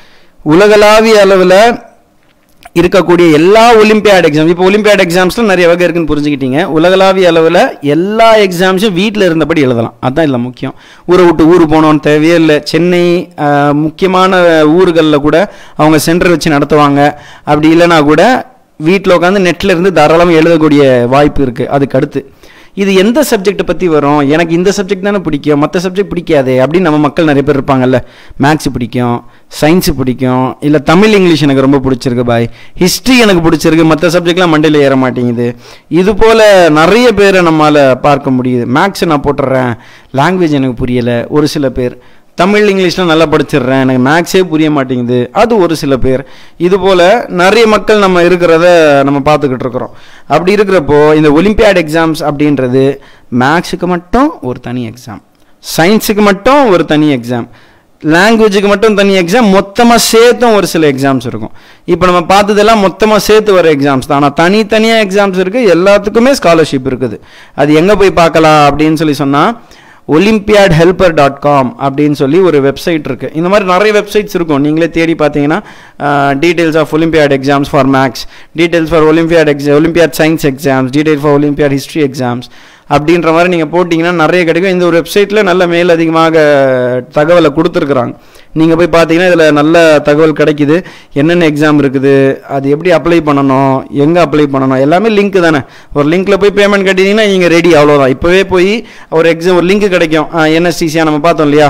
[SPEAKER 2] உலகளாவிய அளவில் இருக்கக்கூடிய எல்லா ஒலிம்பியாட் எக்ஸாம்ஸ் இப்போ ஒலிம்பியாட் எக்ஸாம்ஸில் நிறைய வகை இருக்குன்னு புரிஞ்சுக்கிட்டீங்க உலகளாவிய அளவில் எல்லா எக்ஸாம்ஸும் வீட்டில் இருந்தபடி எழுதலாம் அதுதான் இல்லை முக்கியம் ஊரை விட்டு ஊர் போகணும்னு தேவையே இல்லை சென்னை ஆஹ், முக்கியமான ஊர்களில் கூட அவங்க சென்டர் வச்சு நடத்துவாங்க அப்படி இல்லைனா கூட வீட்டில் உட்காந்து நெட்டில் இருந்து தாராளமாக எழுதக்கூடிய வாய்ப்பு இருக்குது அதுக்கு அடுத்து இது எந்த சப்ஜெக்ட்டை பற்றி வரும் எனக்கு இந்த சப்ஜெக்ட் தானே பிடிக்கும் மற்ற சப்ஜெக்ட் பிடிக்காதே அப்படின்னு நம்ம மக்கள் நிறைய பேர் இருப்பாங்கல்ல மேக்ஸ் பிடிக்கும் சயின்ஸு பிடிக்கும் இல்லை தமிழ் இங்கிலீஷ் எனக்கு ரொம்ப பிடிச்சிருக்கு பாய் ஹிஸ்ட்ரி எனக்கு பிடிச்சிருக்கு மற்ற சப்ஜெக்ட்லாம் மண்டையில் ஏற மாட்டேங்குது இது போல் நிறைய பேரை நம்மளால் பார்க்க முடியுது மேக்ஸ் நான் போட்டுறேன் லாங்குவேஜ் எனக்கு புரியலை ஒரு சில பேர் தமிழ் இங்கிலீஷ்லாம் நல்லா படிச்சிடுறேன் எனக்கு மேக்ஸே புரிய மாட்டேங்குது அது ஒரு சில பேர் இது போல் நிறைய மக்கள் நம்ம இருக்கிறத நம்ம பார்த்துக்கிட்டு இருக்கிறோம் அப்படி இருக்கிறப்போ இந்த ஒலிம்பியாட் எக்ஸாம்ஸ் அப்படின்றது மேக்ஸுக்கு மட்டும் ஒரு தனி எக்ஸாம் சயின்ஸுக்கு மட்டும் ஒரு தனி எக்ஸாம் லாங்குவேஜுக்கு மட்டும் தனி எக்ஸாம் மொத்தமாக சேர்த்தும் ஒரு சில எக்ஸாம்ஸ் இருக்கும் இப்போ நம்ம பார்த்ததெல்லாம் மொத்தமாக சேர்த்து வர எக்ஸாம்ஸ் தான் ஆனால் தனித்தனியாக எக்ஸாம்ஸ் இருக்குது எல்லாத்துக்குமே ஸ்காலர்ஷிப் இருக்குது அது எங்கே போய் பார்க்கலாம் அப்படின்னு சொல்லி சொன்னால் ஒலிம்பியாட் ஹெல்பர் டாட் காம் அப்படின்னு சொல்லி ஒரு வெப்சைட் இருக்குது இந்த மாதிரி நிறைய வெப்சைட்ஸ் இருக்கும் நீங்களே தேடி பார்த்தீங்கன்னா details of olympiad exams for maths details for Olympiad எக்ஸா Olympiad science exams detail for olympiad history exams அப்படின்ற மாதிரி நீங்கள் போட்டிங்கன்னா நிறைய கிடைக்கும் இந்த ஒரு வெப்சைட்டில் நல்ல மேலதிகமாக தகவலை கொடுத்துருக்குறாங்க நீங்கள் போய் பார்த்தீங்கன்னா இதில் நல்ல தகவல் கிடைக்குது என்னென்ன எக்ஸாம் இருக்குது அது எப்படி அப்ளை பண்ணணும் எங்கே அப்ளை பண்ணணும் எல்லாமே லிங்க் தானே ஒரு லிங்க்கில் போய் பேமெண்ட் கட்டினீங்கன்னா நீங்கள் ரெடி அவ்வளோதான் இப்போவே போய் ஒரு எக்ஸாம் ஒரு லிங்க் கிடைக்கும் என்எஸ்டிசியாக நம்ம பார்த்தோம் இல்லையா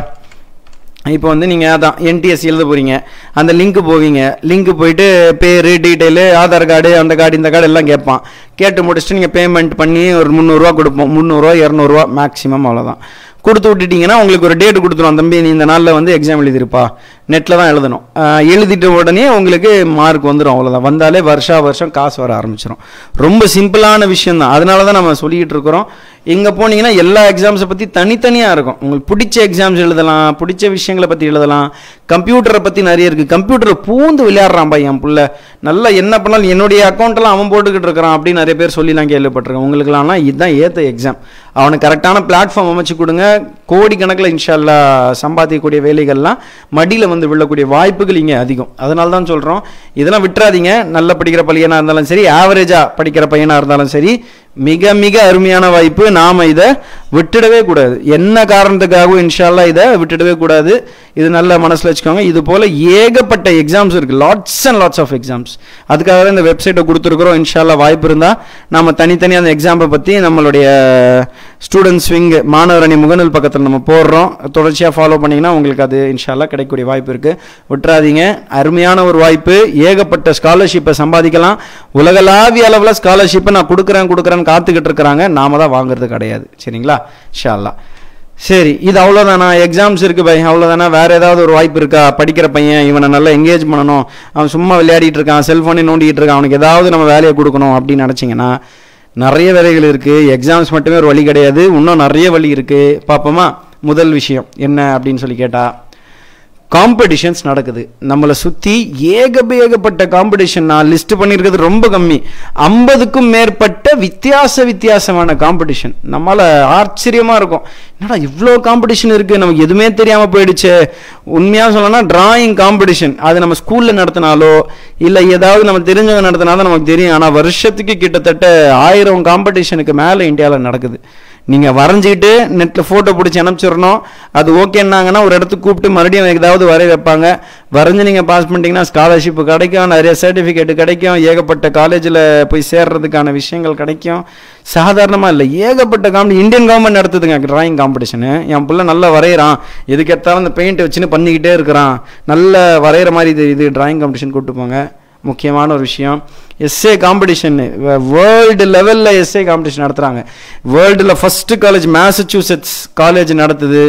[SPEAKER 2] இப்போ வந்து நீங்கள் அதான் என்டிஎஸ் எழுத போகிறீங்க அந்த லிங்க்கு போவீங்க லிங்க்கு போயிட்டு பேர் டீட்டெயிலு ஆதார் கார்டு அந்த கார்டு இந்த கார்டு எல்லாம் கேட்பான் கேட்டு முடிச்சுட்டு நீங்கள் பேமெண்ட் பண்ணி ஒரு முந்நூறுரூவா கொடுப்போம் முந்நூறுரூவா இரநூறுவா மேக்ஸிமம் அவ்வளோதான் கொடுத்து விட்டுட்டீங்கன்னா உங்களுக்கு ஒரு டேட் கொடுத்துரும் தம்பி நீ இந்த நாளில் வந்து எக்ஸாம் எழுதிருப்பா நெட்டில் தான் எழுதணும் ஆஹ் எழுதிட்ட உடனே உங்களுக்கு மார்க் வந்துடும் அவ்வளோதான் வந்தாலே வருஷா வருஷம் காசு வர ஆரம்பிச்சிடும் ரொம்ப சிம்பிளான விஷயம் தான் அதனால தான் நம்ம சொல்லிக்கிட்டு இருக்கிறோம் இங்கே போனீங்கன்னா எல்லா எக்ஸாம்ஸை பற்றி தனித்தனியாக இருக்கும் உங்களுக்கு பிடிச்ச எக்ஸாம்ஸ் எழுதலாம் பிடிச்ச விஷயங்களை பற்றி எழுதலாம் கம்ப்யூட்டரை பற்றி நிறைய இருக்குது கம்ப்யூட்டரில் பூந்து விளையாடுறான்பா என் புள்ள நல்லா என்ன பண்ணாலும் என்னுடைய அக்கௌண்ட்டெல்லாம் அவன் போட்டுக்கிட்டு இருக்கிறான் அப்படின்னு நிறைய பேர் சொல்லிலாம் கேள்விப்பட்டிருக்கேன் உங்களுக்குலாம் இதுதான் ஏற்ற எக்ஸாம் அவனுக்கு கரெக்டான பிளாட்ஃபார்ம் அமைச்சு கொடுங்க கோடிக்கணக்கில் இன்ஷால்லா சம்பாதிக்கக்கூடிய வேலைகள்லாம் மடியில் வந்து விழக்கூடிய வாய்ப்புகள் இங்கே அதிகம் அதனால தான் சொல்கிறோம் இதெல்லாம் விட்டுறாதீங்க நல்ல படிக்கிற பையனாக இருந்தாலும் சரி ஆவரேஜாக படிக்கிற பையனாக இருந்தாலும் சரி மிக மிக அருமையான வாய்ப்பு நாம் இதை விட்டுடவே கூடாது என்ன காரணத்துக்காகவும் இன்ஷால்லா இதை விட்டுடவே கூடாது இது நல்ல மனசில் வச்சுக்கோங்க இது போல் ஏகப்பட்ட எக்ஸாம்ஸ் இருக்குது lots and lots of exams அதுக்காக தான் இந்த வெப்சைட்டை கொடுத்துருக்குறோம் இன்ஷால்லா வாய்ப்பு இருந்தால் நம்ம தனித்தனியாக அந்த எக்ஸாம்பை பற்றி நம்மளுடைய ஸ்டூடெண்ட்ஸ் விங் மாணவர் அணி முகநூல் பக்கத்தில் நம்ம போடுறோம் தொடர்ச்சியாக ஃபாலோ பண்ணிங்கன்னா உங்களுக்கு அது இன்ஷால்லா கிடைக்கக்கூடிய வாய்ப்பு இருக்குது விட்டுறாதீங்க அருமையான ஒரு வாய்ப்பு ஏகப்பட்ட ஸ்காலர்ஷிப்பை சம்பாதிக்கலாம் உலகளாவிய அளவில் ஸ்காலர்ஷிப்பை நான் கொடுக்குறேன் கொடுக்குறேன்னு காத்துக்கிட்டு இருக்கிறாங்க நாம தான் வாங்குறது கிடையாது சரிங்களா இன்ஷால்லா சரி இது அவ்வளோதானா எக்ஸாம்ஸ் இருக்கு பை அவ்வளோதானா வேற ஏதாவது ஒரு வாய்ப்பு இருக்கா படிக்கிற பையன் இவனை நல்லா எங்கேஜ் பண்ணணும் அவன் சும்மா விளையாடிட்டு இருக்கான் செல்ஃபோனே நோண்டிட்டு இருக்கான் அவனுக்கு ஏதாவது நம்ம வேலையை கொடுக்கணும் அப்படின்னு நினச்சிங்கன்னா நிறைய வேலைகள் இருக்குது எக்ஸாம்ஸ் மட்டுமே ஒரு வழி கிடையாது இன்னும் நிறைய வழி இருக்குது பார்ப்போமா முதல் விஷயம் என்ன அப்படின்னு சொல்லி கேட்டால் காம்படிஷன்ஸ் நடக்குது நம்மளை சுற்றி ஏகபேகப்பட்ட காம்படிஷன் நான் லிஸ்ட் பண்ணியிருக்கிறது ரொம்ப கம்மி ஐம்பதுக்கும் மேற்பட்ட வித்தியாச வித்தியாசமான காம்படிஷன் நம்மளால் ஆச்சரியமாக இருக்கும் என்னடா இவ்வளோ காம்படிஷன் இருக்குது நமக்கு எதுவுமே தெரியாமல் போயிடுச்சு உண்மையாக சொல்லணும்னா டிராயிங் காம்படிஷன் அது நம்ம ஸ்கூலில் நடத்தினாலோ இல்லை ஏதாவது நம்ம தெரிஞ்சவங்க நடத்தினாலும் நமக்கு தெரியும் ஆனால் வருஷத்துக்கு கிட்டத்தட்ட ஆயிரம் காம்படிஷனுக்கு மேலே இந்தியாவில் நடக்குது நீங்கள் வரைஞ்சிக்கிட்டு நெட்டில் ஃபோட்டோ பிடிச்சி அனுப்பிச்சிடணும் அது ஓகேன்னாங்கன்னா ஒரு இடத்துக்கு கூப்பிட்டு மறுபடியும் ஏதாவது வரைய வைப்பாங்க வரைஞ்சி நீங்கள் பாஸ் பண்ணிட்டீங்கன்னா ஸ்காலர்ஷிப் கிடைக்கும் நிறைய சர்டிஃபிகேட் கிடைக்கும் ஏகப்பட்ட காலேஜில் போய் சேர்றதுக்கான விஷயங்கள் கிடைக்கும் சாதாரணமாக இல்லை ஏகப்பட்ட காம்படி இந்தியன் கவர்மெண்ட் நடத்துதுங்க டிராயிங் காம்படிஷனு என் பிள்ளை நல்லா வரைகிறான் எதுக்கேற்றாலும் அந்த பெயிண்ட் வச்சுன்னு பண்ணிக்கிட்டே இருக்கிறான் நல்ல வரைகிற மாதிரி இது இது டிராயிங் காம்படிஷன் கூப்பிட்டு போங்க முக்கியமான ஒரு விஷயம் எஸ்ஏ காம்படிஷன் வேர்ல்டு லெவலில் எஸ்ஏ காம்படிஷன் நடத்துகிறாங்க வேர்ல்டில் ஃபஸ்ட்டு காலேஜ் மேசச்சூசெட்ஸ் காலேஜ் நடத்துது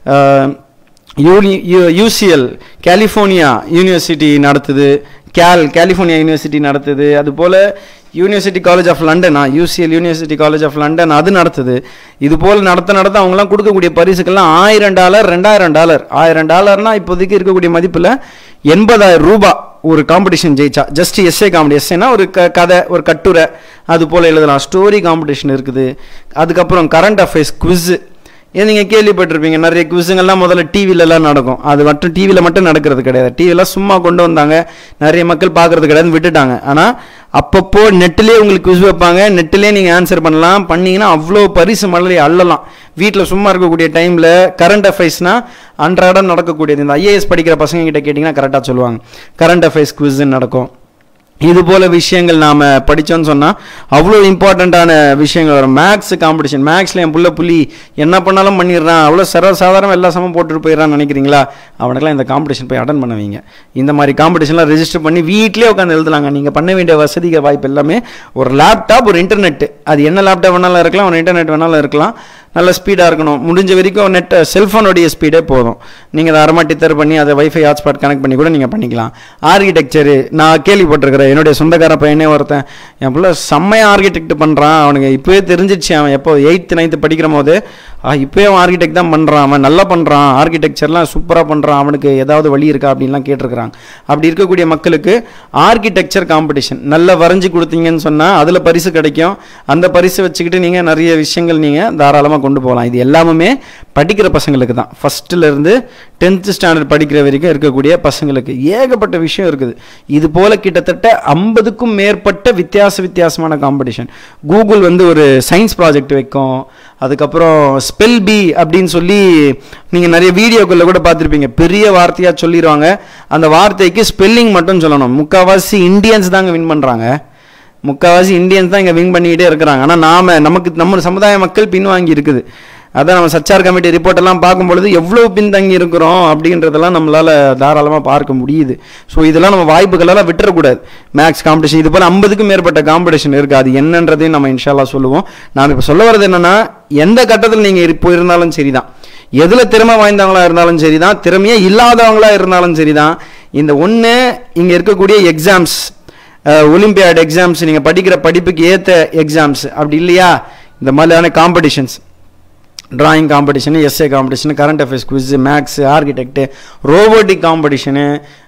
[SPEAKER 2] யூனி யூசிஎல் கலிஃபோர்னியா யூனிவர்சிட்டி நடத்துது கேல் கலிஃபோர்னியா யூனிவர்சிட்டி நடத்துது அதுபோல் university college of London UCL university college of London அது நடத்துது இது போல் நடத்த நடத்த அவங்களாம் கொடுக்கக்கூடிய பரிசுக்கெல்லாம் ஆயிரம் டாலர் ரெண்டாயிரம் டாலர் ஆயிரம் டாலர்னால் இப்போதைக்கு இருக்கக்கூடிய மதிப்பில் எண்பதாயிரம் ரூபாய் ஒரு காம்படிஷன் ஜெயிச்சா ஜஸ்ட் எஸ்ஏ காமெடி எஸ்ஏனா ஒரு க கதை ஒரு கட்டுரை அது போல் எழுதலாம் ஸ்டோரி காம்படிஷன் இருக்குது அதுக்கப்புறம் கரண்ட் அஃபேர்ஸ் குவிஸு ஏன் நீங்கள் கேள்விப்பட்டிருப்பீங்க நிறைய குவிஸுங்கள்லாம் முதல்ல டிவிலலாம் நடக்கும் அது மட்டும் டிவியில் மட்டும் நடக்கிறது கிடையாது டிவிலாம் சும்மா கொண்டு வந்தாங்க நிறைய மக்கள் பார்க்கறது கிடையாதுன்னு விட்டுட்டாங்க ஆனால் அப்பப்போ நெட்டிலே உங்களுக்கு குவிஸ் வைப்பாங்க நெட்டிலே நீங்கள் ஆன்சர் பண்ணலாம் பண்ணீங்கன்னா அவ்வளோ பரிசு மழலை அள்ளலாம் வீட்டில் சும்மா இருக்கக்கூடிய டைமில் கரண்ட் அஃபேர்ஸ்னால் அன்றாடம் நடக்கக்கூடியது இந்த ஐஏஎஸ் படிக்கிற பசங்க கிட்ட கேட்டிங்கன்னா கரெக்டாக சொல்லுவாங்க கரண்ட் அஃபேர்ஸ் குவிஸ்ன்னு நடக்கும் இது போல விஷயங்கள் நாம் படித்தோன்னு சொன்னால் அவ்வளோ இம்பார்ட்டண்ட்டான விஷயங்கள் வரும் மேக்ஸ் காம்படிஷன் மேக்ஸில் என் புள்ள புள்ளி என்ன பண்ணாலும் பண்ணிடுறான் அவ்வளோ சர்வ சாதாரணம் எல்லா சமம் போட்டுட்டு போயிடறான்னு நினைக்கிறீங்களா அவனுக்கெல்லாம் இந்த காம்படிஷன் போய் அட்டன் பண்ண வைங்க இந்த மாதிரி காம்படிஷன்லாம் ரெஜிஸ்டர் பண்ணி வீட்டிலே உட்காந்து எழுதலாங்க நீங்கள் பண்ண வேண்டிய வசதிகள் வாய்ப்பு எல்லாமே ஒரு லேப்டாப் ஒரு இன்டர்நெட் அது என்ன லேப்டாப் வேணாலும் இருக்கலாம் ஒரு இன்டர்நெட் வேணாலும் இருக்கலாம் நல்ல ஸ்பீடாக இருக்கணும் முடிஞ்ச வரைக்கும் நெட் செல்ஃபோனுடைய ஸ்பீடே போதும் நீங்கள் அதை அரமாட்டித்தர் பண்ணி அதை வைஃபை ஹாட்ஸ்பாட் கனெக்ட் பண்ணி கூட நீங்கள் பண்ணிக்கலாம் ஆர்கிடெக்சரு நான் கேள்விப்பட்டிருக்கிறேன் என்னுடைய சொந்தக்கார பையனே ஒருத்தன் என் பிள்ளை செம்மையாக ஆர்கிடெக்ட் பண்ணுறான் அவனுக்கு இப்போவே தெரிஞ்சிச்சு அவன் எப்போ எயித்து நைன்த்து படிக்கிற போது இப்போயே அவன் ஆர்கிடெக்ட் தான் பண்ணுறான் அவன் நல்லா பண்ணுறான் ஆர்கிடெக்சர்லாம் சூப்பராக பண்ணுறான் அவனுக்கு ஏதாவது வழி இருக்கா அப்படின்லாம் கேட்டிருக்கிறாங்க அப்படி இருக்கக்கூடிய மக்களுக்கு ஆர்கிடெக்சர் காம்படிஷன் நல்லா வரைஞ்சி கொடுத்தீங்கன்னு சொன்னால் அதில் பரிசு கிடைக்கும் அந்த பரிசு வச்சுக்கிட்டு நீங்கள் நிறைய விஷயங்கள் நீங்கள் தாராளமாக கொண்டு போகலாம் இது எல்லாமே படிக்கிற பசங்களுக்கு தான் ஃபஸ்ட்டுலேருந்து டென்த்து ஸ்டாண்டர்ட் படிக்கிற வரைக்கும் இருக்கக்கூடிய பசங்களுக்கு ஏகப்பட்ட விஷயம் இருக்குது இது போல் கிட்டத்தட்ட ஐம்பதுக்கும் மேற்பட்ட வித்தியாச வித்தியாசமான காம்படிஷன் கூகுள் வந்து ஒரு சயின்ஸ் ப்ராஜெக்ட் வைக்கும் அதுக்கப்புறம் ஸ்பெல் பி அப்படின்னு சொல்லி நீங்கள் நிறைய வீடியோக்களில் கூட பார்த்துருப்பீங்க பெரிய வார்த்தையாக சொல்லிடுவாங்க அந்த வார்த்தைக்கு ஸ்பெல்லிங் மட்டும் சொல்லணும் முக்கால்வாசி இந்தியன்ஸ் தாங்க வின் பண்ணுறாங்க முக்கால்வாசி இந்தியன்ஸ் தான் இங்கே வின் பண்ணிக்கிட்டே இருக்கிறாங்க ஆனால் நாம நமக்கு நம்ம சமுதாய மக்கள் பின்வாங்கி இருக்குது அதான் நம்ம சச்சார் கமிட்டி ரிப்போர்ட் எல்லாம் பார்க்கும் பொழுது எவ்வளோ பின்தங்கி இருக்கிறோம் அப்படின்றதெல்லாம் நம்மளால் தாராளமாக பார்க்க முடியுது ஸோ இதெல்லாம் நம்ம வாய்ப்புகளெல்லாம் விட்டுறக்கூடாது மேக்ஸ் காம்படிஷன் இது போல் ஐம்பதுக்கும் மேற்பட்ட காம்படிஷன் இருக்குது அது என்னன்றதையும் நம்ம இன்ஷால்லா சொல்லுவோம் நாம் இப்போ சொல்ல வர்றது என்னென்னா எந்த கட்டத்தில் நீங்கள் இப்போ இருந்தாலும் சரிதான் எதில் திறமை வாய்ந்தவங்களா இருந்தாலும் சரிதான் திறமையே இல்லாதவங்களா இருந்தாலும் சரிதான் இந்த ஒன்று இங்கே இருக்கக்கூடிய எக்ஸாம்ஸ் ஒலிம்பியாட் எக்ஸாம்ஸ் நீங்கள் படிக்கிற படிப்புக்கு ஏற்ற எக்ஸாம்ஸ் அப்படி இல்லையா இந்த மாதிரியான competitions drawing competition SA competition current affairs quiz maths architect robotic competition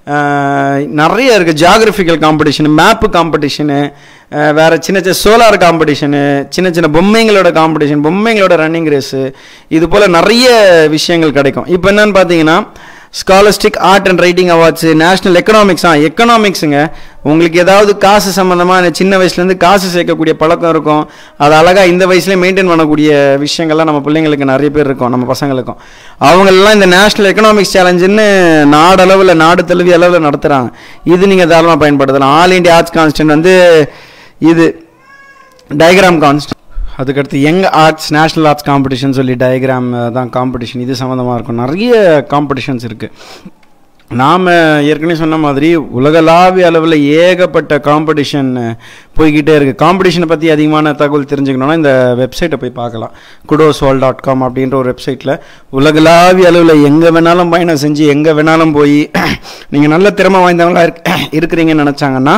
[SPEAKER 2] நிறைய இருக்குது ஜியாகிரபிக்கல் காம்படிஷனு மேப்பு காம்படிஷனு வேறு சின்ன சின்ன சோலார் காம்படிஷனு சின்ன சின்ன பொம்மைங்களோட காம்படிஷன் பொம்மைங்களோட ரன்னிங் ரேஸு இது போல் நிறைய விஷயங்கள் கிடைக்கும் இப்போ என்னன்னு பார்த்தீங்கன்னா scholastic art and writing awards national economics ah எக்கனாமிக்ஸுங்க உங்களுக்கு ஏதாவது காசு சம்மந்தமாக சின்ன வயசுலேருந்து காசு சேர்க்கக்கூடிய பழக்கம் இருக்கும் அது அழகாக இந்த வயசுலேயே மெயின்டைன் பண்ணக்கூடிய விஷயங்கள்லாம் நம்ம பிள்ளைங்களுக்கு நிறைய பேர் இருக்கும் நம்ம பசங்களுக்கும் அவங்களெல்லாம் இந்த நேஷனல் எக்கனாமிக்ஸ் சேலஞ்சுன்னு நாடளவில் நாடு தழுவிய அளவில் நடத்துகிறாங்க இது நீங்கள் தாராளமாக பயன்படுத்தலாம் ஆல் இண்டியா ஆர்ட்ஸ் கான்ஸ்டன்ட் வந்து இது டயக்ராம் கான்ஸ்ட் அதுக்கடுத்து young arts national arts competition சொல்லி டயக்ராம் தான் காம்படிஷன் இது சம்மந்தமாக இருக்கும் நிறைய காம்படிஷன்ஸ் இருக்குது நாம் ஏற்கனவே சொன்ன மாதிரி உலகளாவிய அளவில் ஏகப்பட்ட காம்படிஷன் போய்கிட்டே இருக்குது காம்படிஷனை பற்றி அதிகமான தகவல் தெரிஞ்சுக்கணுன்னா இந்த வெப்சைட்டை போய் பார்க்கலாம் குடோஸ்வால் டாட் காம் அப்படின்ற ஒரு வெப்சைட்டில் உலகளாவிய அளவில் எங்கே வேணாலும் பயணம் செஞ்சு எங்கே வேணாலும் போய் நீங்கள் நல்ல திறமை வாய்ந்தவங்களா இருக்கிறீங்கன்னு நினச்சாங்கன்னா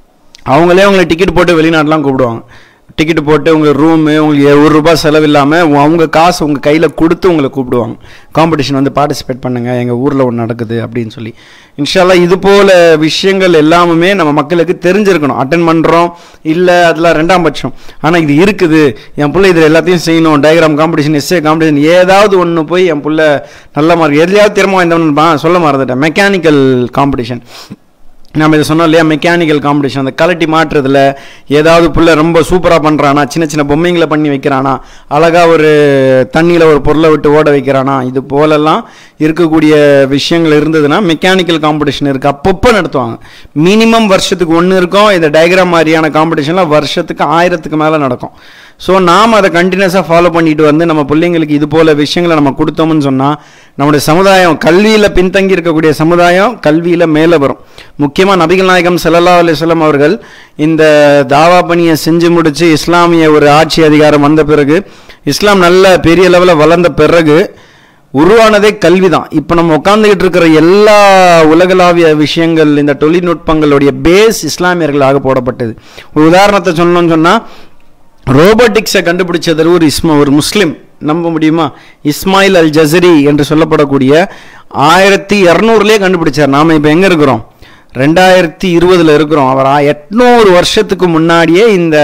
[SPEAKER 2] அவங்களே உங்களை டிக்கெட் போட்டு வெளிநாட்டுலாம் கூப்பிடுவாங்க டிக்கெட் போட்டு உங்கள் ரூமு உங்களுக்கு ஒரு ரூபாய் செலவில்லாமல் அவங்க காசு உங்கள் கையில் கொடுத்து உங்களை கூப்பிடுவாங்க காம்படிஷன் வந்து பார்ட்டிசிபேட் பண்ணுங்கள் எங்கள் ஊரில் ஒன்று நடக்குது அப்படின்னு சொல்லி இன்ஷால்லா இது போல் விஷயங்கள் எல்லாமே நம்ம மக்களுக்கு தெரிஞ்சிருக்கணும் அட்டன் பண்ணுறோம் இல்லை அதெல்லாம் ரெண்டாம் பட்சம் ஆனால் இது இருக்குது என் பிள்ளை இதில் எல்லாத்தையும் செய்யணும் டயக்ராம் காம்படிஷன் எஸ்ஏ காம்படிஷன் ஏதாவது ஒன்று போய் என் பிள்ளை நல்ல மார்க் எதுலையாவது திறமை வாய்ந்தவனு சொல்ல மறந்துட்டேன் மெக்கானிக்கல் காம்படிஷன் நம்ம இதை சொன்னோம் இல்லையா மெக்கானிக்கல் காம்படிஷன் அந்த கலட்டி மாற்றுறதுல ஏதாவது புள்ள ரொம்ப சூப்பராக பண்ணுறானா சின்ன சின்ன பொம்மைங்களை பண்ணி வைக்கிறானா அழகாக ஒரு தண்ணியில் ஒரு பொருளை விட்டு ஓட வைக்கிறானா இது போலெல்லாம் இருக்கக்கூடிய விஷயங்கள் இருந்ததுன்னா மெக்கானிக்கல் காம்படிஷன் இருக்குது அப்பப்போ நடத்துவாங்க மினிமம் வருஷத்துக்கு ஒன்று இருக்கும் இந்த டயக்ராம் மாதிரியான காம்படிஷன்லாம் வருஷத்துக்கு ஆயிரத்துக்கு மேலே நடக்கும் ஸோ நாம் அதை கண்டினியூஸாக ஃபாலோ பண்ணிட்டு வந்து நம்ம பிள்ளைங்களுக்கு இது போல் விஷயங்களை நம்ம கொடுத்தோம்னு சொன்னால் நம்முடைய சமுதாயம் கல்வியில் பின்தங்கி இருக்கக்கூடிய சமுதாயம் கல்வியில் மேலே வரும் முக்கியமாக நபிகள் நாயகம் சல்லல்லா அலிஸ்லாம் அவர்கள் இந்த தாவா பணியை செஞ்சு முடித்து இஸ்லாமிய ஒரு ஆட்சி அதிகாரம் வந்த பிறகு இஸ்லாம் நல்ல பெரிய லெவலில் வளர்ந்த பிறகு உருவானதே கல்வி தான் இப்போ நம்ம உட்காந்துக்கிட்டு இருக்கிற எல்லா உலகளாவிய விஷயங்கள் இந்த தொழில்நுட்பங்களுடைய பேஸ் இஸ்லாமியர்களாக போடப்பட்டது ஒரு உதாரணத்தை சொன்னோம்னு சொன்னால் ரோபோட்டிக்ஸை கண்டுபிடிச்சது ஒரு இஸ்மா ஒரு முஸ்லீம் நம்ப முடியுமா இஸ்மாயில் அல் ஜசரி என்று சொல்லப்படக்கூடிய ஆயிரத்தி இரநூறுலேயே கண்டுபிடிச்சார் நாம் இப்போ எங்கே இருக்கிறோம் ரெண்டாயிரத்தி இருபதில் இருக்கிறோம் அவர் எட்நூறு வருஷத்துக்கு முன்னாடியே இந்த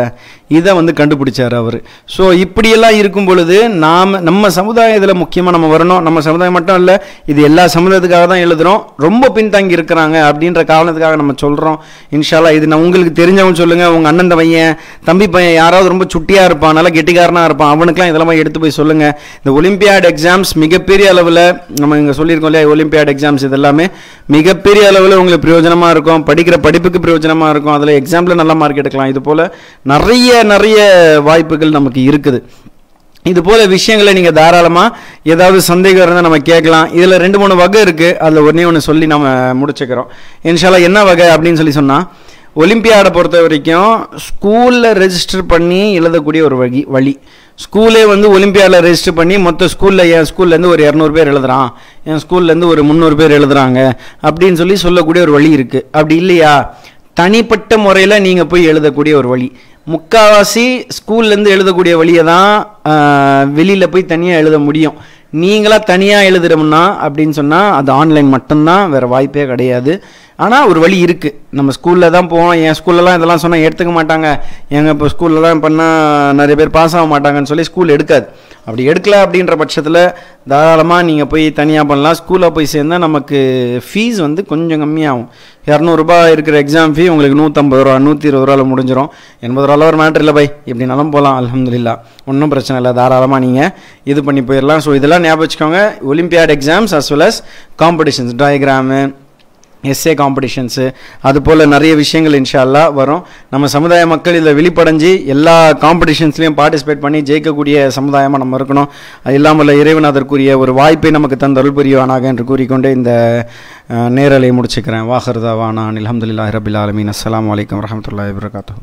[SPEAKER 2] இதை வந்து கண்டுபிடிச்சார் அவர் ஸோ இப்படியெல்லாம் இருக்கும் பொழுது நாம் நம்ம சமுதாயத்தில் முக்கியமாக நம்ம வரணும் நம்ம சமுதாயம் மட்டும் இல்லை இது எல்லா சமுதாயத்துக்காக தான் எழுதுகிறோம் ரொம்ப பின்தங்கி இருக்கிறாங்க அப்படின்ற காரணத்துக்காக நம்ம சொல்கிறோம் இன்ஷால்லா இது நான் உங்களுக்கு தெரிஞ்சவங்க சொல்லுங்கள் உங்கள் அண்ணன் பையன் தம்பி பையன் யாராவது ரொம்ப சுட்டியாக இருப்பான் நல்லா கெட்டிக்காரனாக இருப்பான் அவனுக்குலாம் இதெல்லாம் எடுத்து போய் சொல்லுங்கள் இந்த ஒலிம்பியாட் எக்ஸாம்ஸ் மிகப்பெரிய அளவில் நம்ம இங்கே சொல்லியிருக்கோம் இல்லையா ஒலிம்பியாட் எக்ஸாம்ஸ் இதெல்லாமே மிகப்பெரிய அளவில் உங்களுக்கு பிரயோஜனமாக இருக்கும் படிக்கிற படிப்புக்கு பிரயோஜனமாக இருக்கும் அதில் எக்ஸாம்பிள் நல்ல மார்க் எடுக்கலாம் இது போல் நிறைய நிறைய வாய்ப்புகள் நமக்கு இருக்குது இது போல விஷயங்களை நீங்கள் தாராளமாக ஏதாவது சந்தேகம் இருந்தால் நம்ம கேட்கலாம் இதில் ரெண்டு மூணு வகை இருக்குது அதில் ஒன்றே ஒன்று சொல்லி நம்ம முடிச்சுக்கிறோம் இன்ஷால்லா என்ன வகை அப்படின்னு சொல்லி சொன்னால் ஒலிம்பியாடை பொறுத்த வரைக்கும் ஸ்கூலில் ரெஜிஸ்டர் பண்ணி எழுதக்கூடிய ஒரு வழி வழி ஸ்கூலே வந்து ஒலிம்பியாடில் ரெஜிஸ்டர் பண்ணி மொத்த ஸ்கூலில் என் ஸ்கூல்லேருந்து ஒரு இரநூறு பேர் எழுதுறான் என் ஸ்கூல்லேருந்து ஒரு முந்நூறு பேர் எழுதுறாங்க அப்படின்னு சொல்லி சொல்லக்கூடிய ஒரு வழி இருக்குது அப்படி இல்லையா தனிப்பட்ட முறையில் நீங்கள் போய் எழுதக்கூடிய ஒரு வழி முக்கால்வாசி ஸ்கூல்லேருந்து எழுதக்கூடிய வழியை தான் வெளியில் போய் தனியாக எழுத முடியும் நீங்களாக தனியாக எழுதுறோம்னா அப்படின்னு சொன்னால் அது ஆன்லைன் மட்டும்தான் வேறு வாய்ப்பே கிடையாது ஆனால் ஒரு வழி இருக்குது நம்ம ஸ்கூலில் தான் போவோம் என் ஸ்கூல்லலாம் இதெல்லாம் சொன்னால் எடுத்துக்க மாட்டாங்க எங்கள் இப்போ ஸ்கூல்லலாம் பண்ணால் நிறைய பேர் பாஸ் ஆக மாட்டாங்கன்னு சொல்லி ஸ்கூல் எடுக்காது அப்படி எடுக்கல அப்படின்ற பட்சத்தில் தாராளமாக நீங்கள் போய் தனியாக பண்ணலாம் ஸ்கூலில் போய் சேர்ந்தால் நமக்கு ஃபீஸ் வந்து கொஞ்சம் கம்மியாகும் இரநூறுபா இருக்கிற எக்ஸாம் ஃபீ உங்களுக்கு நூற்றம்பது ரூபா நூற்றி இருபது ரூபாவில் முடிஞ்சிடும் எண்பது ரூபாவில் ஒரு மேட்ரு இல்லை பை எப்படினாலும் போகலாம் அலமதுல்லா ஒன்றும் பிரச்சனை இல்லை தாராளமாக நீங்கள் இது பண்ணி போயிடலாம் ஸோ இதெல்லாம் ஞாபகம் வச்சுக்கோங்க olympiad exams as well as competitions diagram SA competitions அது போல் நிறைய விஷயங்கள் இன்ஷால்லா வரும் நம்ம சமுதாய மக்கள் இதில் விழிப்படைஞ்சு எல்லா காம்படிஷன்ஸ்லையும் பார்ட்டிசிபேட் பண்ணி ஜெயிக்கக்கூடிய சமுதாயமாக நம்ம இருக்கணும் அது இல்லாமல் இறைவன் அதற்குரிய ஒரு வாய்ப்பை நமக்கு தந்த அருள் புரிவானாக என்று கூறிக்கொண்டு இந்த அஹ், நேரலை முடிச்சுக்கிறேன் வாஹர்தா வானா அலமதுல்லா ரபில் ஆலமீன் அஸ்ஸலாமு அலைக்கும் வரஹமத்துல்லாஹி வபரகாத்து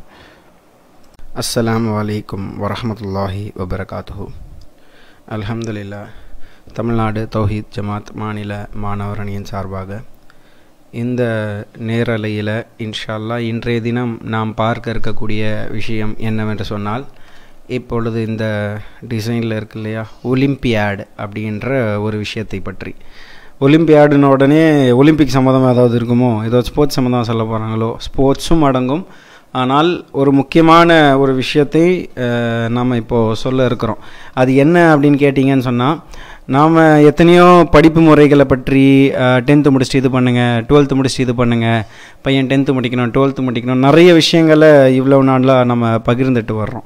[SPEAKER 1] அஸ்ஸலாமு அலைக்கும் வரஹமத்துல்லாஹி வபரகாத்துஹு அல்ஹம்துலில்லாஹ் தமிழ்நாடு தௌஹீத் ஜமாத் மாநில மாணவர் அணியின் சார்பாக இந்த நேரலையில் இன்ஷா அல்லாஹ் இன்றைய தினம் நாம் பார்க்க இருக்கக்கூடிய விஷயம் என்னவென்று சொன்னால் இப்பொழுது இந்த டிசைனில் இருக்கு இல்லையா ஒலிம்பியாட் அப்படின்ற ஒரு விஷயத்தை பற்றி ஒலிம்பியாடுன உடனே ஒலிம்பிக் சம்மந்தமாக ஏதாவது இருக்குமோ ஏதோ ஸ்போர்ட்ஸ் சம்மந்தமாக சொல்ல போகிறாங்களோ ஸ்போர்ட்ஸும் அடங்கும் ஆனால் ஒரு முக்கியமான ஒரு விஷயத்தை அஹ், நாம் இப்போது சொல்ல இருக்கிறோம் அது என்ன அப்படின்னு கேட்டிங்கன்னு சொன்னால் நாம் எத்தனையோ படிப்பு முறைகளை பற்றி டென்த்து முடிச்சுட்டு இது பண்ணுங்கள் டுவெல்த்து முடிச்சுட்டு இது பண்ணுங்கள் பையன் டென்த்து முடிக்கணும் டுவெல்த்து முடிக்கணும் நிறைய விஷயங்களை இவ்வளவு நாளாக நம்ம பகிர்ந்துட்டு வர்றோம்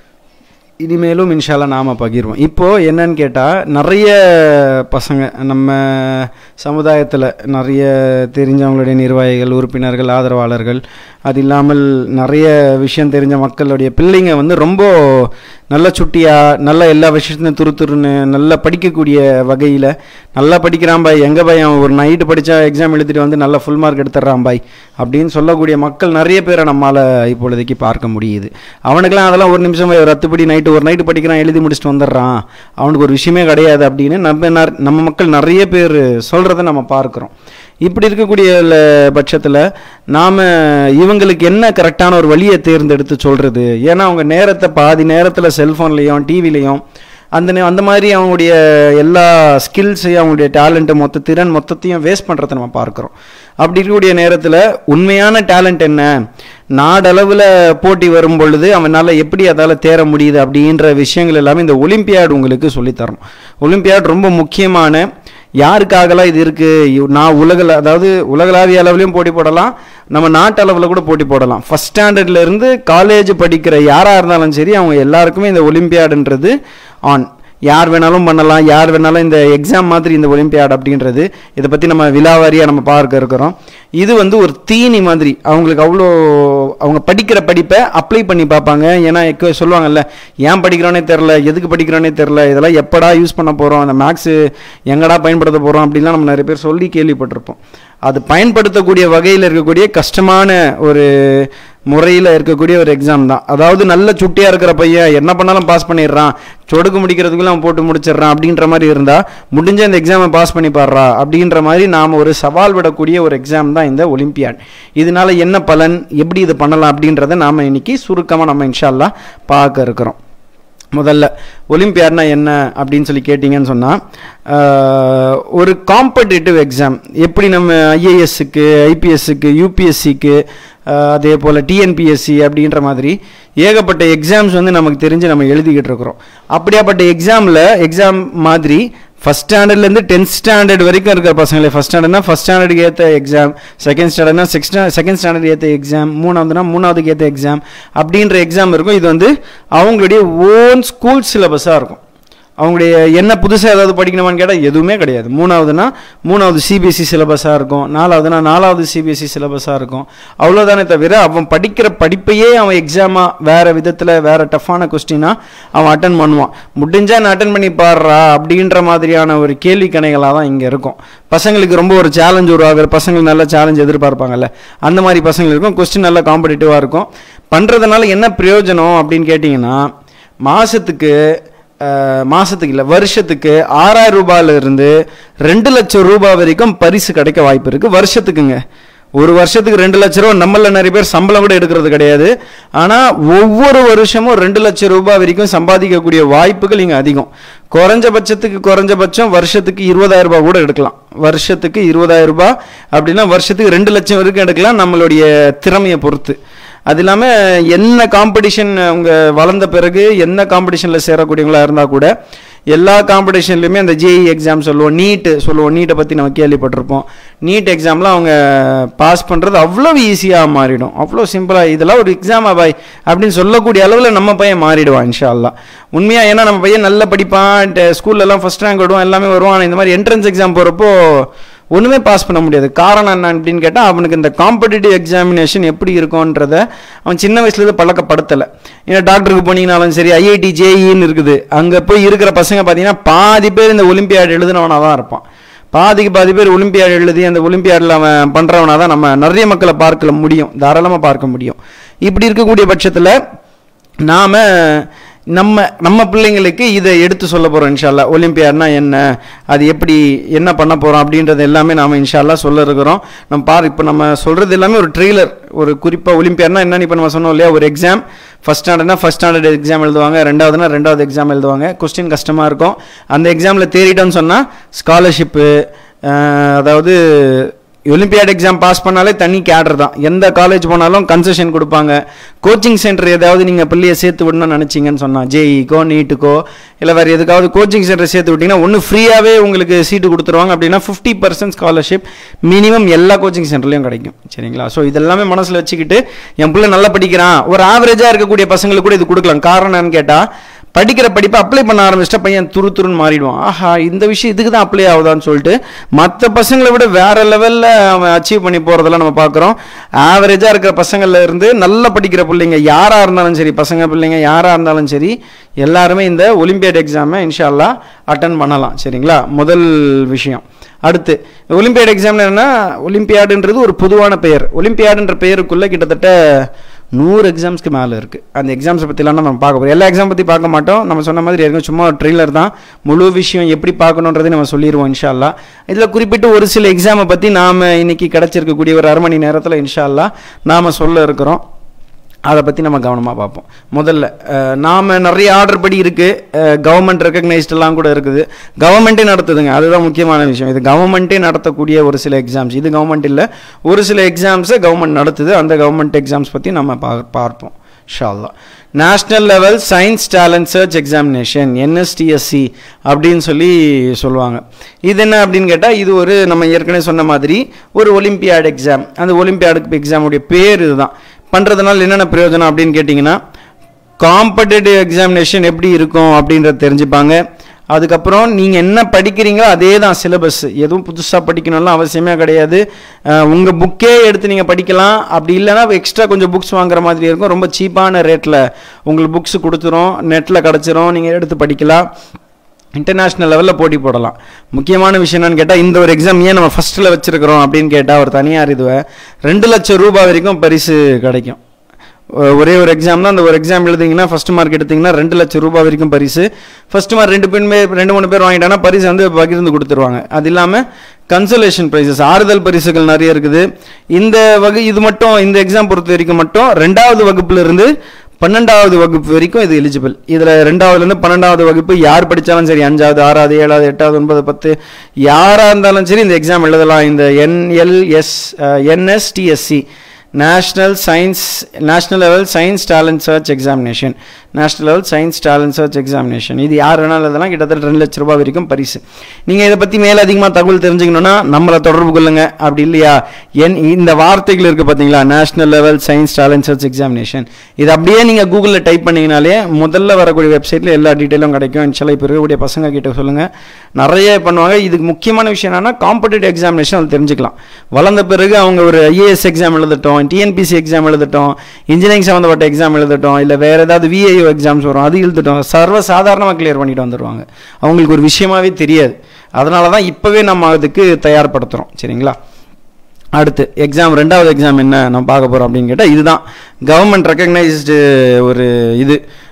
[SPEAKER 1] இனிமேலும் இன்ஷால்லா நாம் பகிர்வோம் இப்போது என்னன்னு கேட்டால் நிறைய பசங்க நம்ம சமுதாயத்தில் நிறைய தெரிஞ்சவங்களுடைய நிர்வாகிகள் உறுப்பினர்கள் ஆதரவாளர்கள் அது இல்லாமல் நிறைய விஷயம் தெரிஞ்ச மக்களுடைய பிள்ளைங்க வந்து ரொம்ப நல்ல சுட்டியாக நல்ல எல்லா விஷயத்தையும் துரு துருன்னு நல்லா படிக்கக்கூடிய வகையில் நல்லா படிக்கிறான் பாய் எங்கே பாய் அவன் ஒரு நைட்டு படித்தா எக்ஸாம் எழுதிட்டு வந்து நல்லா ஃபுல் மார்க் எடுத்துட்றான் பாய் அப்படின்னு சொல்லக்கூடிய மக்கள் நிறைய பேரை நம்மால் இப்பொழுதைக்கு பார்க்க முடியுது அவனுக்கெல்லாம் அதெல்லாம் ஒரு நிமிஷம் பாய், ஒரு ரத்துப்படி நைட்டு ஒரு நைட்டு படிக்கிறான் எழுதி முடிச்சுட்டு வந்துடுறான் அவனுக்கு ஒரு விஷயமே கிடையாது அப்படின்னு நம்ம நர்- நம்ம மக்கள் நிறைய பேர் சொல்கிறத நம்ம பார்க்குறோம் இப்படி இருக்கக்கூடிய ல- பட்சத்தில் நாம் இவங்களுக்கு என்ன கரெக்டான ஒரு வழியை தேர்ந்தெடுத்து சொல்கிறது ஏன்னா அவங்க நேரத்தை பாதி நேரத்தில் செல்ஃபோன்லேயும் டிவிலையும் அந்த நே- அந்த மாதிரி அவங்களுடைய எல்லா ஸ்கில்ஸையும் அவங்களுடைய டேலண்ட்டு மொத்த திறன் மொத்தத்தையும் வேஸ்ட் பண்ணுறதை நம்ம பார்க்குறோம் அப்படி இருக்கக்கூடிய நேரத்தில் உண்மையான டேலண்ட் என்ன நாடளவில் போட்டி வரும் பொழுது அவனால் எப்படி அதால் தேர முடியுது அப்படின்ற விஷயங்கள் எல்லாமே இந்த ஒலிம்பியாட் உங்களுக்கு சொல்லித்தரணும் ஒலிம்பியாட் ரொம்ப முக்கியமான யாருக்காகலாம் இது இருக்குது நான் உலகில் அதாவது உலகளாவிய அளவுலையும் போட்டி போடலாம் நம்ம நாட்டு அளவில் கூட போட்டி போடலாம் ஃபஸ்ட் ஸ்டாண்டர்ட்ல இருந்து காலேஜ் படிக்கிற யாராக இருந்தாலும் சரி அவங்க எல்லாருக்குமே இந்த ஒலிம்பியாடுன்றது ஆன் யார் வேணாலும் பண்ணலாம் யார் வேணாலும் இந்த எக்ஸாம் மாதிரி இந்த ஒலிம்பியாட் அப்படின்றது இதை பற்றி நம்ம விலாவாரியாக நம்ம பார்க்க இருக்கிறோம் இது வந்து ஒரு தீனி மாதிரி அவங்களுக்கு அவ்வளோ அவங்க படிக்கிற படிப்பை அப்ளை பண்ணி பார்ப்பாங்க ஏன்னா எக்க சொல்லுவாங்கல்ல ஏன் படிக்கிறோனே தெரில எதுக்கு படிக்கிறோனே தெரில இதெல்லாம் எப்படா யூஸ் பண்ண போகிறோம் அந்த மேக்ஸு எங்கடா பயன்படுத்த போகிறோம் அப்படின்லாம் நம்ம நிறைய பேர் சொல்லி கேள்விப்பட்டிருப்போம் அது பயன்படுத்தக்கூடிய வகையில் இருக்கக்கூடிய கஷ்டமான ஒரு முறையில் இருக்கக்கூடிய ஒரு எக்ஸாம் தான் அதாவது நல்ல சுட்டியாக இருக்கிற பையன் என்ன பண்ணாலும் பாஸ் பண்ணிடுறான் சொடுக்கு முடிக்கிறதுக்குள்ள அவன் போட்டு முடிச்சிடுறான் அப்படின்ற மாதிரி இருந்தால் முடிஞ்ச இந்த எக்ஸாமை பாஸ் பண்ணி பாடுறா அப்படின்ற மாதிரி நாம் ஒரு சவால் விடக்கூடிய ஒரு எக்ஸாம் தான் இந்த ஒலிம்பியாட் இதனால என்ன பலன் எப்படி இது பண்ணலாம் அப்படின்றத நாம் இன்னைக்கு சுருக்கமாக நம்ம இன்ஷா அல்லாஹ் பார்க்க இருக்கிறோம் முதல்ல ஒலிம்பியாட்னா என்ன அப்படின்னு சொல்லி கேட்டிங்கன்னு சொன்னால் ஒரு காம்படிட்டிவ் எக்ஸாம் எப்படி நம்ம ஐஏஎஸ்க்கு ஐபிஎஸ்க்கு யூபிஎஸ்சிக்கு அதே போல் டிஎன்பிஎஸ்சி அப்படின்ற மாதிரி ஏகப்பட்ட எக்ஸாம்ஸ் வந்து நமக்கு தெரிஞ்சு நம்ம எழுதிக்கிட்டு இருக்கிறோம் அப்படியாப்பட்ட எக்ஸாமில் எக்ஸாம் மாதிரி ஃபஸ்ட் ஸ்டாண்டர்ட்லேருந்து டென்த் ஸ்டாண்டர்ட் வரைக்கும் இருக்கிற பசங்களே ஃபஸ்ட் ஸ்டாண்டர்ட்னா ஃபஸ்ட் ஸ்டாண்டர்டுக்கு ஏற்ற எக்ஸாம் செகண்ட் ஸ்டாண்டர்ட்னா செக்ஸ்ட் செகண்ட் ஸ்டாண்டர்ட் ஏற்ற எக்ஸாம் மூணாவதுனா மூணாவதுக்கு ஏற்ற எக்ஸாம் அப்படின்ற எக்ஸாம் இருக்கும் இது வந்து அவங்களுடைய ஓன் ஸ்கூல் சிலபஸாக இருக்கும் அவங்களுடைய என்ன புதுசாக ஏதாவது படிக்கணுமான்னு கேட்டால் எதுவுமே கிடையாது மூணாவதுனா மூணாவது சிபிஎஸ்சி சிலபஸாக இருக்கும் நாலாவதுனா நாலாவது சிபிஎஸ்சி சிலபஸாக இருக்கும் அவ்வளோதானே தவிர அவன் படிக்கிற படிப்பையே அவன் எக்ஸாமாக வேறு விதத்தில் வேறு டஃப்பான கொஸ்டினாக அவன் அட்டன் பண்ணுவான் முடிஞ்சால் நான் அட்டன் பண்ணி பாடுறா அப்படின்ற மாதிரியான ஒரு கேள்வி கணைகளாக தான் இங்கே இருக்கும் பசங்களுக்கு ரொம்ப ஒரு சேலஞ்ச் உருவாகிற பசங்களுக்கு நல்ல சேலஞ்ச் எதிர்பார்ப்பாங்கல்ல அந்த மாதிரி பசங்களுக்கு இருக்கும் கொஸ்டின் நல்லா காம்படிட்டிவாக இருக்கும் பண்ணுறதுனால என்ன பிரயோஜனம் அப்படின்னு கேட்டிங்கன்னா மாதத்துக்கு மாதத்துக்கு இல்லை வருஷத்துக்கு ஆறாயிரம் ரூபாயில இருந்து ரெண்டு லட்சம் ரூபாய் வரைக்கும் பரிசு கிடைக்க வாய்ப்பு இருக்குது வருஷத்துக்குங்க
[SPEAKER 2] ஒரு வருஷத்துக்கு ரெண்டு லட்ச ரூபா நம்மள நிறைய பேர் சம்பளம் கூட எடுக்கிறது கிடையாது ஆனால் ஒவ்வொரு வருஷமும் ரெண்டு லட்சம் ரூபாய் வரைக்கும் சம்பாதிக்கக்கூடிய வாய்ப்புகள் இங்கே அதிகம் குறைஞ்சபட்சத்துக்கு குறைஞ்சபட்சம் வருஷத்துக்கு இருபதாயிரம் ரூபாய் கூட எடுக்கலாம் வருஷத்துக்கு இருபதாயிரம் ரூபாய் அப்படின்னா வருஷத்துக்கு ரெண்டு லட்சம் வரைக்கும் எடுக்கலாம் நம்மளுடைய திறமையை பொறுத்து அது இல்லாமல் என்ன காம்படிஷன் அவங்க வளர்ந்த பிறகு என்ன காம்படிஷனில் சேரக்கூடியவங்களா இருந்தால் கூட எல்லா காம்படிஷன்லையுமே அந்த ஜேஇ எக்ஸாம் சொல்லுவோம் நீட்டு சொல்லுவோம் நீட்டை பற்றி நம்ம கேள்விப்பட்டிருப்போம் நீட் எக்ஸாம்லாம் அவங்க பாஸ் பண்ணுறது அவ்வளோ ஈஸியாக மாறிடும் அவ்வளோ சிம்பிளாக இதெல்லாம் ஒரு எக்ஸாமா பாய் அப்படின்னு சொல்லக்கூடிய அளவில் நம்ம பையன் மாறிடுவான் இன்ஷா அல்லா உண்மையாக ஏன்னா நம்ம பையன் நல்லா படிப்பான் ஸ்கூல்லலாம் ஃபஸ்ட் ரேங்க் வருவான் எல்லாமே வருவான் ஆனா இந்த மாதிரி என்ட்ரன்ஸ் எக்ஸாம் போகிறப்போ ஒன்றுமே பாஸ் பண்ண முடியாது காரணம் என்ன அப்படின்னு கேட்டால் அவனுக்கு இந்த காம்படிட்டிவ் எக்ஸாமினேஷன் எப்படி இருக்கும்ன்றத அவன் சின்ன வயசுலேருந்து பழக்கப்படுத்தலை ஏன்னா டாக்டருக்கு போனீங்கனாலும் சரி ஐஐடி ஜேஇன்னு இருக்குது அங்கே போய் இருக்கிற பசங்க பார்த்தீங்கன்னா பாதி பேர் இந்த ஒலிம்பியாட் எழுதுனவனாக தான் இருப்பான் பாதிக்கு பாதி பேர் ஒலிம்பியாட் எழுதி அந்த ஒலிம்பியாடில் அவன் பண்ணுறவனா தான் நம்ம நிறைய மக்களை பார்க்க முடியும் தாராளமாக பார்க்க முடியும் இப்படி இருக்கக்கூடிய பட்சத்தில் நாம் நம்ம நம்ம பிள்ளைங்களுக்கு இதை எடுத்து சொல்ல போகிறோம் இன்ஷால்லா ஒலிம்பியாட்னா என்ன அது எப்படி என்ன பண்ண போகிறோம் அப்படின்றது எல்லாமே நாம் இன்ஷால்லா சொல்ல இருக்கிறோம் நம்ம பார் இப்போ நம்ம சொல்கிறது எல்லாமே ஒரு ட்ரெய்லர் ஒரு குறிப்பாக ஒலிம்பியாட்னா என்னன்னு இப்போ நம்ம சொன்னோம் இல்லையா ஒரு எக்ஸாம் ஃபஸ்ட் ஸ்டாண்டர்ட்னா ஃபஸ்ட் ஸ்டாண்டர்ட் எக்ஸாம் எழுதுவாங்க ரெண்டாவதுனா ரெண்டாவது எக்ஸாம் எழுதுவாங்க கொஸ்டின் கஷ்டமாக இருக்கும் அந்த எக்ஸாமில் தேறிட்டோன்னு சொன்னால் ஸ்காலர்ஷிப்பு அதாவது ஒலிம்பியாட் எக்ஸாம் பாஸ் பண்ணாலே தனி கேடர் தான் எந்த காலேஜ் போனாலும் கன்செஷன் கொடுப்பாங்க கோச்சிங் சென்டர் ஏதாவது நீங்கள் பிள்ளையை சேர்த்து விடணும்னு நினச்சிங்கன்னு சொன்னால் ஜேஇக்கோ நீட்டுக்கோ இல்லை வேறு எதுக்காவது கோச்சிங் சென்டர் சேர்த்து விட்டிங்கன்னா ஒன்று ஃப்ரீயாகவே உங்களுக்கு சீட்டு கொடுத்துருவாங்க அப்படின்னா ஃபிஃப்டி பர்சன்ட் ஸ்காலர்ஷிப் மினிமம் எல்லா கோச்சிங் சென்டர்லையும் கிடைக்கும் சரிங்களா ஸோ இதெல்லாமே மனசில் வச்சுக்கிட்டு என் பிள்ளை நல்லா படிக்கிறான் ஒரு ஆவரேஜாக இருக்கக்கூடிய பசங்களுக்கு கூட இது கொடுக்கலாம் காரணம் என்னன்னு கேட்டால் படிக்கிற படிப்பை அப்ளை பண்ண ஆரம்பிச்சிட்டா பையன் துரு துருன்னு மாறிடுவான் ஆஹா இந்த விஷயம் இதுக்கு தான் அப்ளை ஆகுதான்னு சொல்லிட்டு மற்ற பசங்களை விட வேற லெவலில் அவன் அச்சீவ் பண்ணி போகிறதெல்லாம் நம்ம பார்க்குறோம் ஆவரேஜாக இருக்கிற பசங்கள்ல இருந்து நல்லா படிக்கிற பிள்ளைங்க யாராக இருந்தாலும் சரி பசங்க பிள்ளைங்க யாராக இருந்தாலும் சரி எல்லாருமே இந்த ஒலிம்பியாட் எக்ஸாமை இன்ஷால்லா அட்டன் பண்ணலாம் சரிங்களா முதல் விஷயம் அடுத்து ஒலிம்பியாட் எக்ஸாம் என்னன்னா ஒலிம்பியாடுன்றது ஒரு பொதுவான பெயர் ஒலிம்பியாடுன்ற பெயருக்குள்ளே கிட்டத்தட்ட நூறு எக்ஸாம்ஸ்க்கு மேலே இருக்குது அந்த எக்ஸாம்ஸை பற்றிலாம் நம்ம பார்க்க போகிறோம் எல்லா எக்ஸாம் பற்றி பார்க்க மாட்டோம் நம்ம சொன்ன மாதிரி ஏற்கனவே சும்மா ஒரு ட்ரெய்லர் தான் முழு விஷயம் எப்படி பார்க்கணுன்றதை நம்ம சொல்லிடுவோம் இன்ஷால்லா இதில் குறிப்பிட்டு ஒரு சில எக்ஸாமை பற்றி நாம் இன்னைக்கு கிடச்சிருக்கக்கூடிய ஒரு அரை மணி நேரத்தில் இன்ஷால்லா நாம் சொல்ல இருக்கிறோம் அதை பற்றி நம்ம கவனமாக பார்ப்போம் முதல்ல நாம் நிறைய ஆர்டர் படி இருக்குது கவர்மெண்ட் ரெக்கக்னைஸ்டெல்லாம் கூட இருக்குது கவர்மெண்ட்டே நடத்துதுங்க அதுதான் முக்கியமான விஷயம் இது கவர்மெண்ட்டே நடத்தக்கூடிய ஒரு சில எக்ஸாம்ஸ் இது கவர்மெண்ட் இல்லை ஒரு சில எக்ஸாம்ஸை கவர்மெண்ட் நடத்துது அந்த கவர்மெண்ட் எக்ஸாம்ஸ் பற்றி நம்ம பா பார்ப்போம் ஷால்லா national level science talent search examination NSTSE அப்படின்னு சொல்லி சொல்லுவாங்க இது என்ன அப்படின்னு கேட்டால் இது ஒரு நம்ம ஏற்கனவே சொன்ன மாதிரி ஒரு ஒலிம்பியாட் எக்ஸாம் அந்த ஒலிம்பியாடுக்கு எக்ஸாமுடைய பேர் இதுதான் பண்ணுறதுனால என்னென்ன பிரயோஜனம் அப்படின்னு கேட்டிங்கன்னா காம்படேட்டிவ் எக்ஸாமினேஷன் எப்படி இருக்கும் அப்படின்றத தெரிஞ்சுப்பாங்க அதுக்கப்புறம் நீங்கள் என்ன படிக்கிறீங்களோ அதே தான் சிலபஸ் எதுவும் புதுசாக படிக்கணும்லாம் அவசியமே கிடையாது உங்கள் புக்கே எடுத்து நீங்கள் படிக்கலாம் அப்படி இல்லைன்னா எக்ஸ்ட்ரா கொஞ்சம் புக்ஸ் வாங்குற மாதிரி இருக்கும் ரொம்ப சீப்பான ரேட்டில் உங்களுக்கு புக்ஸ் கொடுத்துரும் நெட்டில் கிடச்சிரும் நீங்கள் எடுத்து படிக்கலாம் இன்டர்நேஷ்னல் லெவலில் போட்டி போடலாம் முக்கியமான விஷயம் என்னன்னு கேட்டால் இந்த ஒரு எக்ஸாம் ஏன் நம்ம ஃபஸ்ட்டில் வச்சுருக்கிறோம் அப்படின்னு கேட்டால் ஒரு தனியார் இதுவை ரெண்டு லட்சம் ரூபாய் வரைக்கும் பரிசு கிடைக்கும் ஒரே ஒரு எக்ஸாம் தான் அந்த ஒரு எக்ஸாம் எழுதிங்கன்னா ஃபஸ்ட் மார்க் எடுத்திங்கன்னா ரெண்டு லட்சம் ரூபாய் வரைக்கும் பரிசு ஃபஸ்ட் மார்க் ரெண்டு பேர் ரெண்டு மூணு பேர் வாங்கிட்டாங்கன்னா பரிசு வந்து பகிர்ந்து கொடுத்துருவாங்க அது இல்லாமல் கன்சலேஷன் ப்ரைஸஸ் ஆறுதல் பரிசுகள் நிறைய இருக்குது இந்த வகை இது மட்டும் இந்த எக்ஸாம் பொறுத்த வரைக்கும் மட்டும் ரெண்டாவது வகுப்புலேருந்து பன்னெண்டாவது வகுப்பு வரைக்கும் இது எலிஜிபிள் இதில் ரெண்டாவதுலேருந்து பன்னெண்டாவது வகுப்பு யார் படித்தாலும் சரி அஞ்சாவது ஆறாவது ஏழாவது எட்டாவது ஒன்பது பத்து யாராக இருந்தாலும் சரி இந்த எக்ஸாம் எழுதலாம் இந்த NLS NSTSE national science national level science talent search examination national level science talent search examination இது யார் வேணாலும் இதெல்லாம் கிட்டத்தட்ட ரெண்டு லட்ச ரூபாய் வரைக்கும் பரிசு நீங்கள் இதை பற்றி மேலே அதிகமாக தகவல் தெரிஞ்சுக்கணுன்னா நம்மளை தொடர்பு கொள்ளுங்க அப்படி இல்லையா என் இந்த வார்த்தைகள் இருக்குது பார்த்தீங்களா national level science talent search examination இது அப்படியே நீங்கள் கூகுளில் டைப் பண்ணிங்கனாலே முதல்ல வரக்கூடிய வெப்சைட்டில் எல்லா டீட்டெயிலும் கிடைக்கும் இன்ஷால்லா இப்போ இருக்கக்கூடிய பசங்க கிட்ட சொல்லுங்கள் நிறைய பண்ணுவாங்க இதுக்கு முக்கியமான விஷயம் என்னன்னா காம்படிட்டிவ் எக்ஸாமினேஷன் அது தெரிஞ்சுக்கலாம் வளர்ந்த பிறகு அவங்க ஒரு ஐஏஎஸ் எக்ஸாம் எழுதட்டும் டிஎன்பிசி எக்ஸாம் எழுதட்டும் இன்ஜினியரிங் சம்மந்தப்பட்ட எக்ஸாம் எழுதட்டும் இல்லை வேறு ஏதாவது விஐஓ எக்ஸாம்ஸ் வரும் அது எழுதட்டும் சர்வ சாதாரணமாக கிளியர் பண்ணிட்டு வந்துடுவாங்க அவங்களுக்கு ஒரு விஷயமாவே தெரியாது அதனால தான் இப்போவே நம்ம அதுக்கு தயார்படுத்துகிறோம் சரிங்களா அடுத்து எக்ஸாம் ரெண்டாவது எக்ஸாம் என்ன நம்ம பார்க்க போகிறோம் அப்படின்னு கேட்டால் இதுதான் கவர்மெண்ட் ரெக்கக்னைஸ்டு ஒரு இது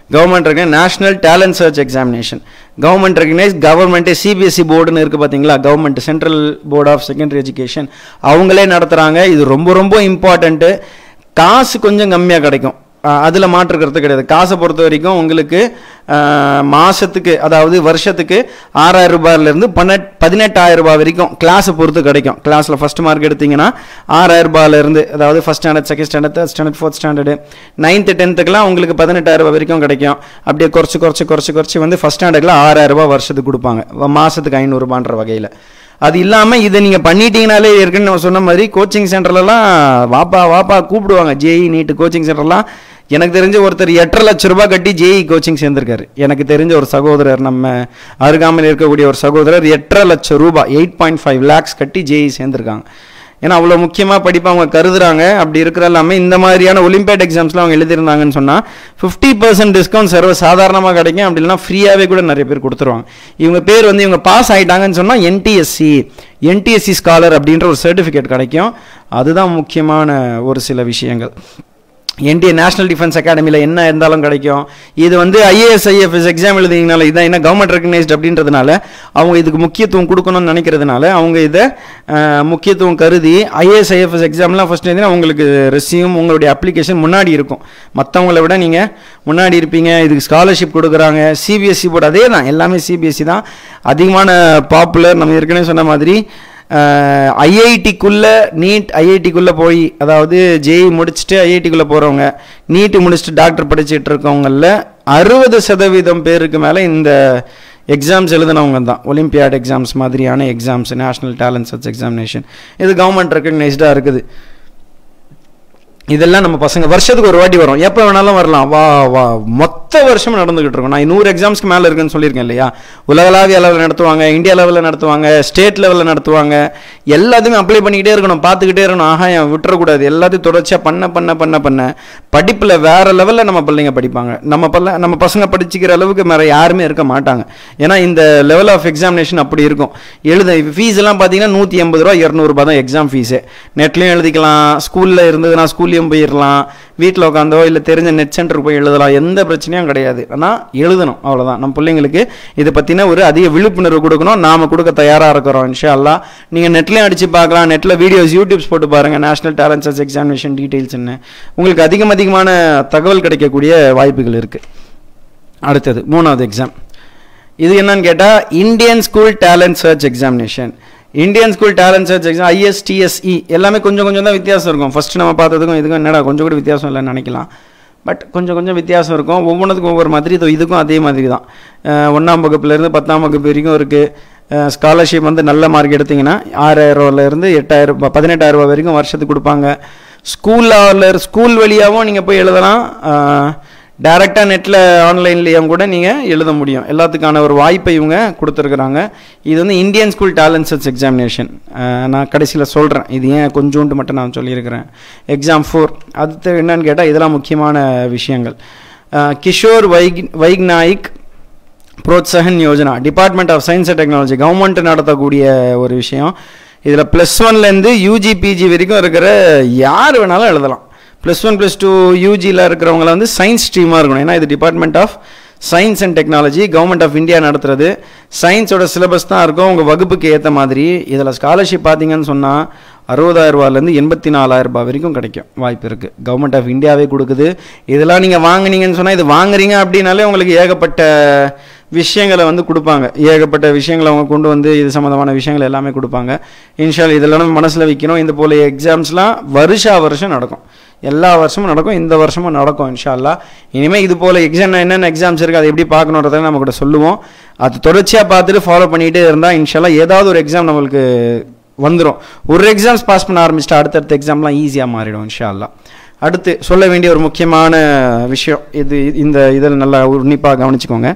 [SPEAKER 2] government recognise national talent search examination government recognise கவர்மெண்ட்டே சிபிஎஸ்சி போர்டுன்னு இருக்குது பார்த்தீங்களா government central board of secondary education அவங்களே நடத்துகிறாங்க இது ரொம்ப ரொம்ப இம்பார்ட்டண்ட்டு காசு கொஞ்சம் கம்மியாக கிடைக்கும் அதில் மாற்றுக்கிறது கிடையாது காசை பொறுத்த வரைக்கும் உங்களுக்கு மாதத்துக்கு அதாவது வருஷத்துக்கு ஆறாயிரம் ரூபாயிலேருந்து பன்னெட் பதினெட்டாயிரம் ரூபாய் வரைக்கும் கிளாஸை பொறுத்து கிடைக்கும் கிளாஸில் ஃபஸ்ட் மார்க் எடுத்தீங்கன்னா ஆறாயிரம் ரூபாயிலேருந்து அதாவது first standard second standard third standard fourth standard ninth டென்த்துக்குலாம் உங்களுக்கு பதினெட்டாயிரம் ரூபாய் வரைக்கும் கிடைக்கும் அப்படியே குறைச்சி குறைச்சி குறைச்சி குறைச்சி வந்து ஃபஸ்ட் ஸ்டாண்டர்டில் ஆறாயிரம் ரூபாய் வருஷத்துக்கு கொடுப்பாங்க மாதத்துக்கு ஐநூறுரூபான்ற வகையில் அது இல்லாமல் இதை நீங்கள் பண்ணிட்டீங்கனாலே ஏற்கனவே நம்ம சொன்ன மாதிரி கோச்சிங் சென்டர்லலாம் வாப்பா வாப்பா கூப்பிடுவாங்க ஜேஇ நீட்டு கோச்சிங் சென்டர்லாம் எனக்கு தெரிஞ்ச ஒருத்தர் எட்டரை லட்ச ரூபாய் கட்டி ஜேஇ கோச்சிங் சேர்ந்திருக்காரு எனக்கு தெரிஞ்ச ஒரு சகோதரர் நம்ம அருகாமையில் இருக்கக்கூடிய ஒரு சகோதரர் எட்டரை லட்சம் ரூபாய் எயிட் பாயிண்ட் ஃபைவ் லேக்ஸ் கட்டி ஜேஇ சேர்ந்திருக்காங்க ஏன்னா அவ்வளோ முக்கியமாக படிப்பு அவங்க கருதுறாங்க அப்படி இருக்கிற எல்லாமே இந்த மாதிரியான ஒலிம்பியாட் எக்ஸாம்ஸில் அவங்க எழுதியிருந்தாங்கன்னு சொன்னால் ஃபிஃப்டி பர்சன்ட் டிஸ்கவுண்ட் சர்வ சாதாரணமாக கிடைக்கும் அப்படி இல்லைனா ஃப்ரீயாகவே கூட நிறைய பேர் கொடுத்துருவாங்க இவங்க பேர் வந்து இவங்க பாஸ் ஆகிட்டாங்கன்னு சொன்னால் என்டிஎஸ்சி என்டிஎஸ்சி ஸ்காலர் அப்படின்ற ஒரு சர்டிஃபிகேட் கிடைக்கும் அதுதான் முக்கியமான ஒரு சில விஷயங்கள் என்டிஏ நேஷனல் டிஃபென்ஸ் அகாடமியில் என்ன இருந்தாலும் கிடைக்கும் இது வந்து ஐஏஎஸ் ஐஎஃப்எஸ் எக்ஸாம் எழுதிங்கனால இதான் என்ன கவர்மெண்ட் ரெக்கக்னைஸ்ட் அப்படின்றதுனால அவங்க இதுக்கு முக்கியத்துவம் கொடுக்கணும்னு நினைக்கிறதுனால அவங்க இதை முக்கியத்துவம் கருதி ஐஏஎஸ் ஐஎஃப்எஸ் எக்ஸாம்லாம் ஃபஸ்ட் எழுதினா உங்களுக்கு ரெசியூம் உங்களுடைய அப்ளிகேஷன் முன்னாடி இருக்கும் மற்றவங்கள விட நீங்கள் முன்னாடி இருப்பீங்க இதுக்கு ஸ்காலர்ஷிப் கொடுக்குறாங்க சிபிஎஸ்சி போர்டு அதே தான் எல்லாமே சிபிஎஸ்சி தான் அதிகமான பாப்புலர் நம்ம ஏற்கனவே சொன்ன மாதிரி ஐஐடிக்குள்ளே நீட் ஐஐடிக்குள்ளே போய் அதாவது ஜேஇ முடிச்சுட்டு ஐஐடிக்குள்ளே போகிறவங்க நீட்டு முடிச்சுட்டு டாக்டர் படிச்சுட்டு இருக்கவங்களில் அறுபது சதவீதம் பேருக்கு மேலே இந்த எக்ஸாம்ஸ் எழுதினவங்க தான் ஒலிம்பியாட் எக்ஸாம்ஸ் மாதிரியான exams national talent search examination இது கவர்மெண்ட் ரெக்கக்னைஸ்டாக இருக்குது இதெல்லாம் நம்ம பசங்க வருஷத்துக்கு ஒரு வாட்டி வரும் எப்போ வேணாலும் வரலாம் வா வா மொத்த வருஷமும் நடந்துகிட்டு இருக்கும் நான் நூறு எக்ஸாம்ஸ்க்கு மேலே இருக்குன்னு சொல்லியிருக்கேன் இல்லையா உலகளாவிய அளவில் நடத்துவாங்க இந்தியா லெவலில் நடத்துவாங்க ஸ்டேட் லெவலில் நடத்துவாங்க எல்லாத்தையுமே அப்ளை பண்ணிக்கிட்டே இருக்கணும் பார்த்துக்கிட்டே இருக்கணும் ஆஹா என் விட்டுறக்கூடாது எல்லாத்தையும் தொடர்ச்சியாக பண்ண பண்ண பண்ண பண்ண படிப்பில் வேற லெவலில் நம்ம பிள்ளைங்க படிப்பாங்க நம்ம பல்ல நம்ம பசங்க படிச்சுக்கிற அளவுக்கு வேறு யாருமே இருக்க மாட்டாங்க ஏன்னா இந்த லெவல் ஆஃப் எக்ஸாமினேஷன் அப்படி இருக்கும் எழுத ஃபீஸ் எல்லாம் பார்த்தீங்கன்னா நூற்றி எண்பது ரூபா இரநூறுபா தான் எக்ஸாம் ஃபீஸே நெட்லையும் எழுதிக்கலாம் ஸ்கூலில் இருந்ததுன்னா ஸ்கூல் ஸ்கூல்லையும் போயிடலாம் வீட்டில் உட்காந்தோ இல்லை தெரிஞ்ச நெட் சென்டருக்கு போய் எழுதலாம் எந்த பிரச்சனையும் கிடையாது ஆனால் எழுதணும் அவ்வளோதான் நம்ம பிள்ளைங்களுக்கு இதை பற்றின ஒரு அதிக விழிப்புணர்வு கொடுக்கணும் நாம் கொடுக்க தயாராக இருக்கிறோம் இன்ஷா அல்லா நீங்கள் நெட்லேயும் அடித்து பார்க்கலாம் நெட்டில் வீடியோஸ் யூடியூப்ஸ் போட்டு பாருங்கள் நேஷனல் டேலண்ட் சர்ச் எக்ஸாமினேஷன் டீட்டெயில்ஸ்னு உங்களுக்கு அதிகம் அதிகமான தகவல் கிடைக்கக்கூடிய வாய்ப்புகள் இருக்குது அடுத்தது மூணாவது எக்ஸாம் இது என்னன்னு கேட்டால் Indian school talent search examination Indian school talent search exam ISTSE எல்லாமே கொஞ்சம் கொஞ்சம் தான் வித்தியாசம் இருக்கும் ஃபஸ்ட்டு நம்ம பார்த்ததுக்கும் இதுக்கும் என்னடா கொஞ்சம் கூட வித்தியாசம் இல்லைன்னு நினைக்கலாம் பட் கொஞ்சம் கொஞ்சம் வித்தியாசம் இருக்கும் ஒவ்வொன்றுக்கும் ஒவ்வொரு மாதிரி இதோ இதுக்கும் அதே மாதிரி தான் ஒன்றாம் வகுப்புலேருந்து பத்தாம் வகுப்பு வரைக்கும் இருக்குது ஸ்காலர்ஷிப் வந்து நல்ல மார்க் எடுத்திங்கன்னா ஆறாயிரரூவாலேருந்து எட்டாயிரம் பதினெட்டாயிரம் ரூபா வரைக்கும் வருஷத்துக்கு கொடுப்பாங்க ஸ்கூலில் ஸ்கூல் வழியாகவும் நீங்கள் போய் எழுதலாம் டேரெக்டாக நெட்டில் ஆன்லைன்லேயும் கூட நீங்கள் எழுத முடியும் எல்லாத்துக்கான ஒரு வாய்ப்பை இவங்க கொடுத்துருக்குறாங்க இது வந்து Indian school talent search examination நான் கடைசியில் சொல்கிறேன் இது ஏன் கொஞ்சோண்டு மட்டும் நான் சொல்லியிருக்கிறேன் எக்ஸாம் ஃபோர் அடுத்து என்னன்னு கேட்டால் இதெல்லாம் முக்கியமான விஷயங்கள் கிஷோர் வைக் Vaigyanik Protsahan Yojana department of science and technology government நடத்தக்கூடிய ஒரு விஷயம் இதில் ப்ளஸ் ஒன்லேருந்து யூஜி பிஜி வரைக்கும் இருக்கிற யார் வேணாலும் எழுதலாம் ப்ளஸ் ஒன் ப்ளஸ் டூ யூஜியில் இருக்கிறவங்கள வந்து சயின்ஸ் ஸ்ட்ரீமாக இருக்கணும் ஏன்னா இது department of science and technology government of India நடத்துறது சயின்ஸோட சிலபஸ் தான் இருக்கும் உங்கள் வகுப்புக்கு ஏற்ற மாதிரி இதில் ஸ்காலர்ஷிப் பார்த்தீங்கன்னு சொன்னால் அறுபதாயிரம் ரூபாயிலேருந்து எண்பத்தி நாலாயிரம் ரூபாய் வரைக்கும் கிடைக்கும் வாய்ப்பு இருக்குது கவர்மெண்ட் ஆஃப் இந்தியாவே கொடுக்குது இதெல்லாம் நீங்கள் வாங்குனீங்கன்னு சொன்னால் இது வாங்குறீங்க அப்படின்னாலே உங்களுக்கு ஏகப்பட்ட விஷயங்களை வந்து கொடுப்பாங்க ஏகப்பட்ட விஷயங்களை அவங்க கொண்டு வந்து இது சம்மந்தமான விஷயங்கள் எல்லாமே கொடுப்பாங்க இன்ஷால் இதெல்லாம் மனசில் வைக்கணும் இந்த போல எக்ஸாம்ஸ்லாம் வருஷா வருஷம் நடக்கும் எல்லா வருஷமும் நடக்கும் இந்த வருஷமும் நடக்கும் இன்ஷால்லா இனிமேல் இது போல் எக்ஸாம் என்னென்ன எக்ஸாம்ஸ் இருக்குது அதை எப்படி பார்க்கணுன்றதை நம்ம கூட சொல்லுவோம் அது தொடர்ச்சியாக பார்த்துட்டு ஃபாலோ பண்ணிகிட்டே இருந்தால் இன்ஷால்லா ஏதாவது ஒரு எக்ஸாம் நம்மளுக்கு வந்துடும் ஒரு எக்ஸாம்ஸ் பாஸ் பண்ண ஆரம்பிச்சிட்டா அடுத்தடுத்த எக்ஸாம்லாம் ஈஸியாக மாறிடும் இன்ஷால்லா அடுத்து சொல்ல வேண்டிய ஒரு முக்கியமான விஷயம் இது இந்த இதில் நல்லா உன்னிப்பாக கவனிச்சுக்கோங்க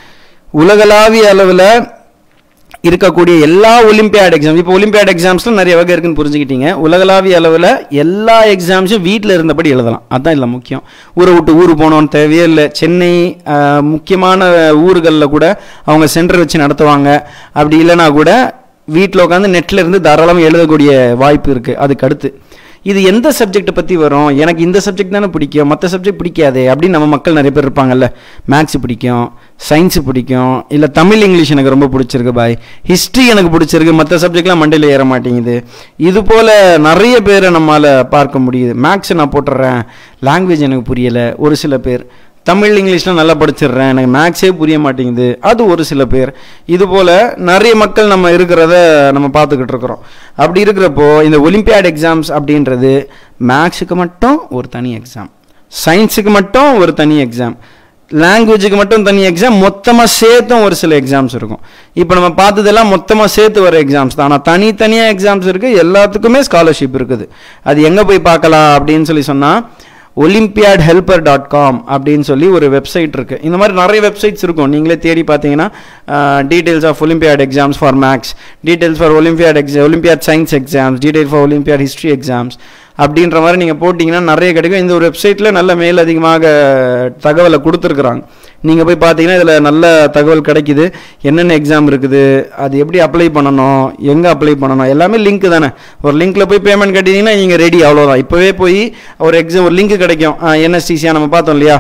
[SPEAKER 2] உலகளாவிய அளவில் இருக்கக்கூடிய எல்லா ஒலிம்பியாட் எக்ஸாம் இப்போ ஒலிம்பியாட் எக்ஸாம்ஸில் நிறைய வகை இருக்குன்னு புரிஞ்சுக்கிட்டீங்க உலகளாவிய அளவில் எல்லா எக்ஸாம்ஸும் வீட்டில் இருந்தபடி எழுதலாம் அதுதான் இல்லை முக்கியம் ஊரை விட்டு ஊர் போகணும்னு தேவையே இல்லை சென்னை முக்கியமான ஊர்களில் கூட அவங்க சென்டர் வச்சு நடத்துவாங்க அப்படி இல்லைனா கூட வீட்டில் உட்காந்து நெட்டில் இருந்து தாராளமாக எழுதக்கூடிய வாய்ப்பு இருக்குது அதுக்கு அடுத்து இது எந்த சப்ஜெக்ட்டை பற்றி வரும் எனக்கு இந்த சப்ஜெக்ட் தானே பிடிக்கும் மற்ற சப்ஜெக்ட் பிடிக்காதே அப்படின்னு நம்ம மக்கள் நிறைய பேர் இருப்பாங்கல்ல மேக்ஸ் பிடிக்கும் சயின்ஸு பிடிக்கும் இல்லை தமிழ் இங்கிலீஷ் எனக்கு ரொம்ப பிடிச்சிருக்கு பாய் ஹிஸ்ட்ரி எனக்கு பிடிச்சிருக்கு மற்ற சப்ஜெக்ட்லாம் மண்டையில் ஏற மாட்டேங்குது இது போல் நிறைய பேரை நம்மளால் பார்க்க முடியுது மேக்ஸ் நான் போட்டுடுறேன் லாங்குவேஜ் எனக்கு புரியலை ஒரு சில பேர் தமிழ் இங்கிலீஷ்லாம் நல்லா படிச்சிடுறேன் எனக்கு மேக்ஸே புரிய மாட்டேங்குது அது ஒரு சில பேர் இது போல் நிறைய மக்கள் நம்ம இருக்கிறத நம்ம பார்த்துக்கிட்டு இருக்கிறோம் அப்படி இருக்கிறப்போ இந்த ஒலிம்பியாட் எக்ஸாம்ஸ் அப்படின்றது மேக்ஸுக்கு மட்டும் ஒரு தனி எக்ஸாம் சயின்ஸுக்கு மட்டும் ஒரு தனி எக்ஸாம் லாங்குவேஜுக்கு மட்டும் தனி எக்ஸாம் மொத்தமாக சேர்த்தும் ஒரு சில எக்ஸாம்ஸ் இருக்கும் இப்போ நம்ம பார்த்ததெல்லாம் மொத்தமாக சேர்த்து வர எக்ஸாம்ஸ் தான் ஆனால் தனித்தனியாக எக்ஸாம்ஸ் இருக்குது எல்லாத்துக்குமே ஸ்காலர்ஷிப் இருக்குது அது எங்கே போய் பார்க்கலாம் அப்படின்னு சொல்லி சொன்னால் ஒலிம்பியாட் ஹெல்பர் டாட் காம் அப்படின்னு சொல்லி ஒரு வெப்சைட் இருக்குது இந்த மாதிரி நிறைய வெப்சைட்ஸ் இருக்கும் நீங்களே தேடி பார்த்தீங்கன்னா details of olympiad exams for maths details for olympiad exam olympiad science exams detail for olympiad history exams அப்படின்ற மாதிரி நீங்கள் போட்டிங்கன்னா நிறைய கிடைக்கும் இந்த ஒரு வெப்சைட்டில் நல்ல மேல் அதிகமாக தகவலை கொடுத்துருக்குறாங்க நீங்கள் போய் பார்த்தீங்கன்னா இதில் நல்ல தகவல் கிடைக்குது என்னென்ன எக்ஸாம் இருக்குது அது எப்படி அப்ளை பண்ணணும் எங்கே அப்ளை பண்ணணும் எல்லாமே லிங்க் தானே ஒரு லிங்க்கில் போய் பேமெண்ட் கட்டினீங்கன்னா நீங்கள் ரெடி அவ்வளோதான் இப்போவே போய் ஒரு எக்ஸாம் ஒரு லிங்க் கிடைக்கும் என்எஸ்டிசியாக நம்ம பார்த்தோம் இல்லையா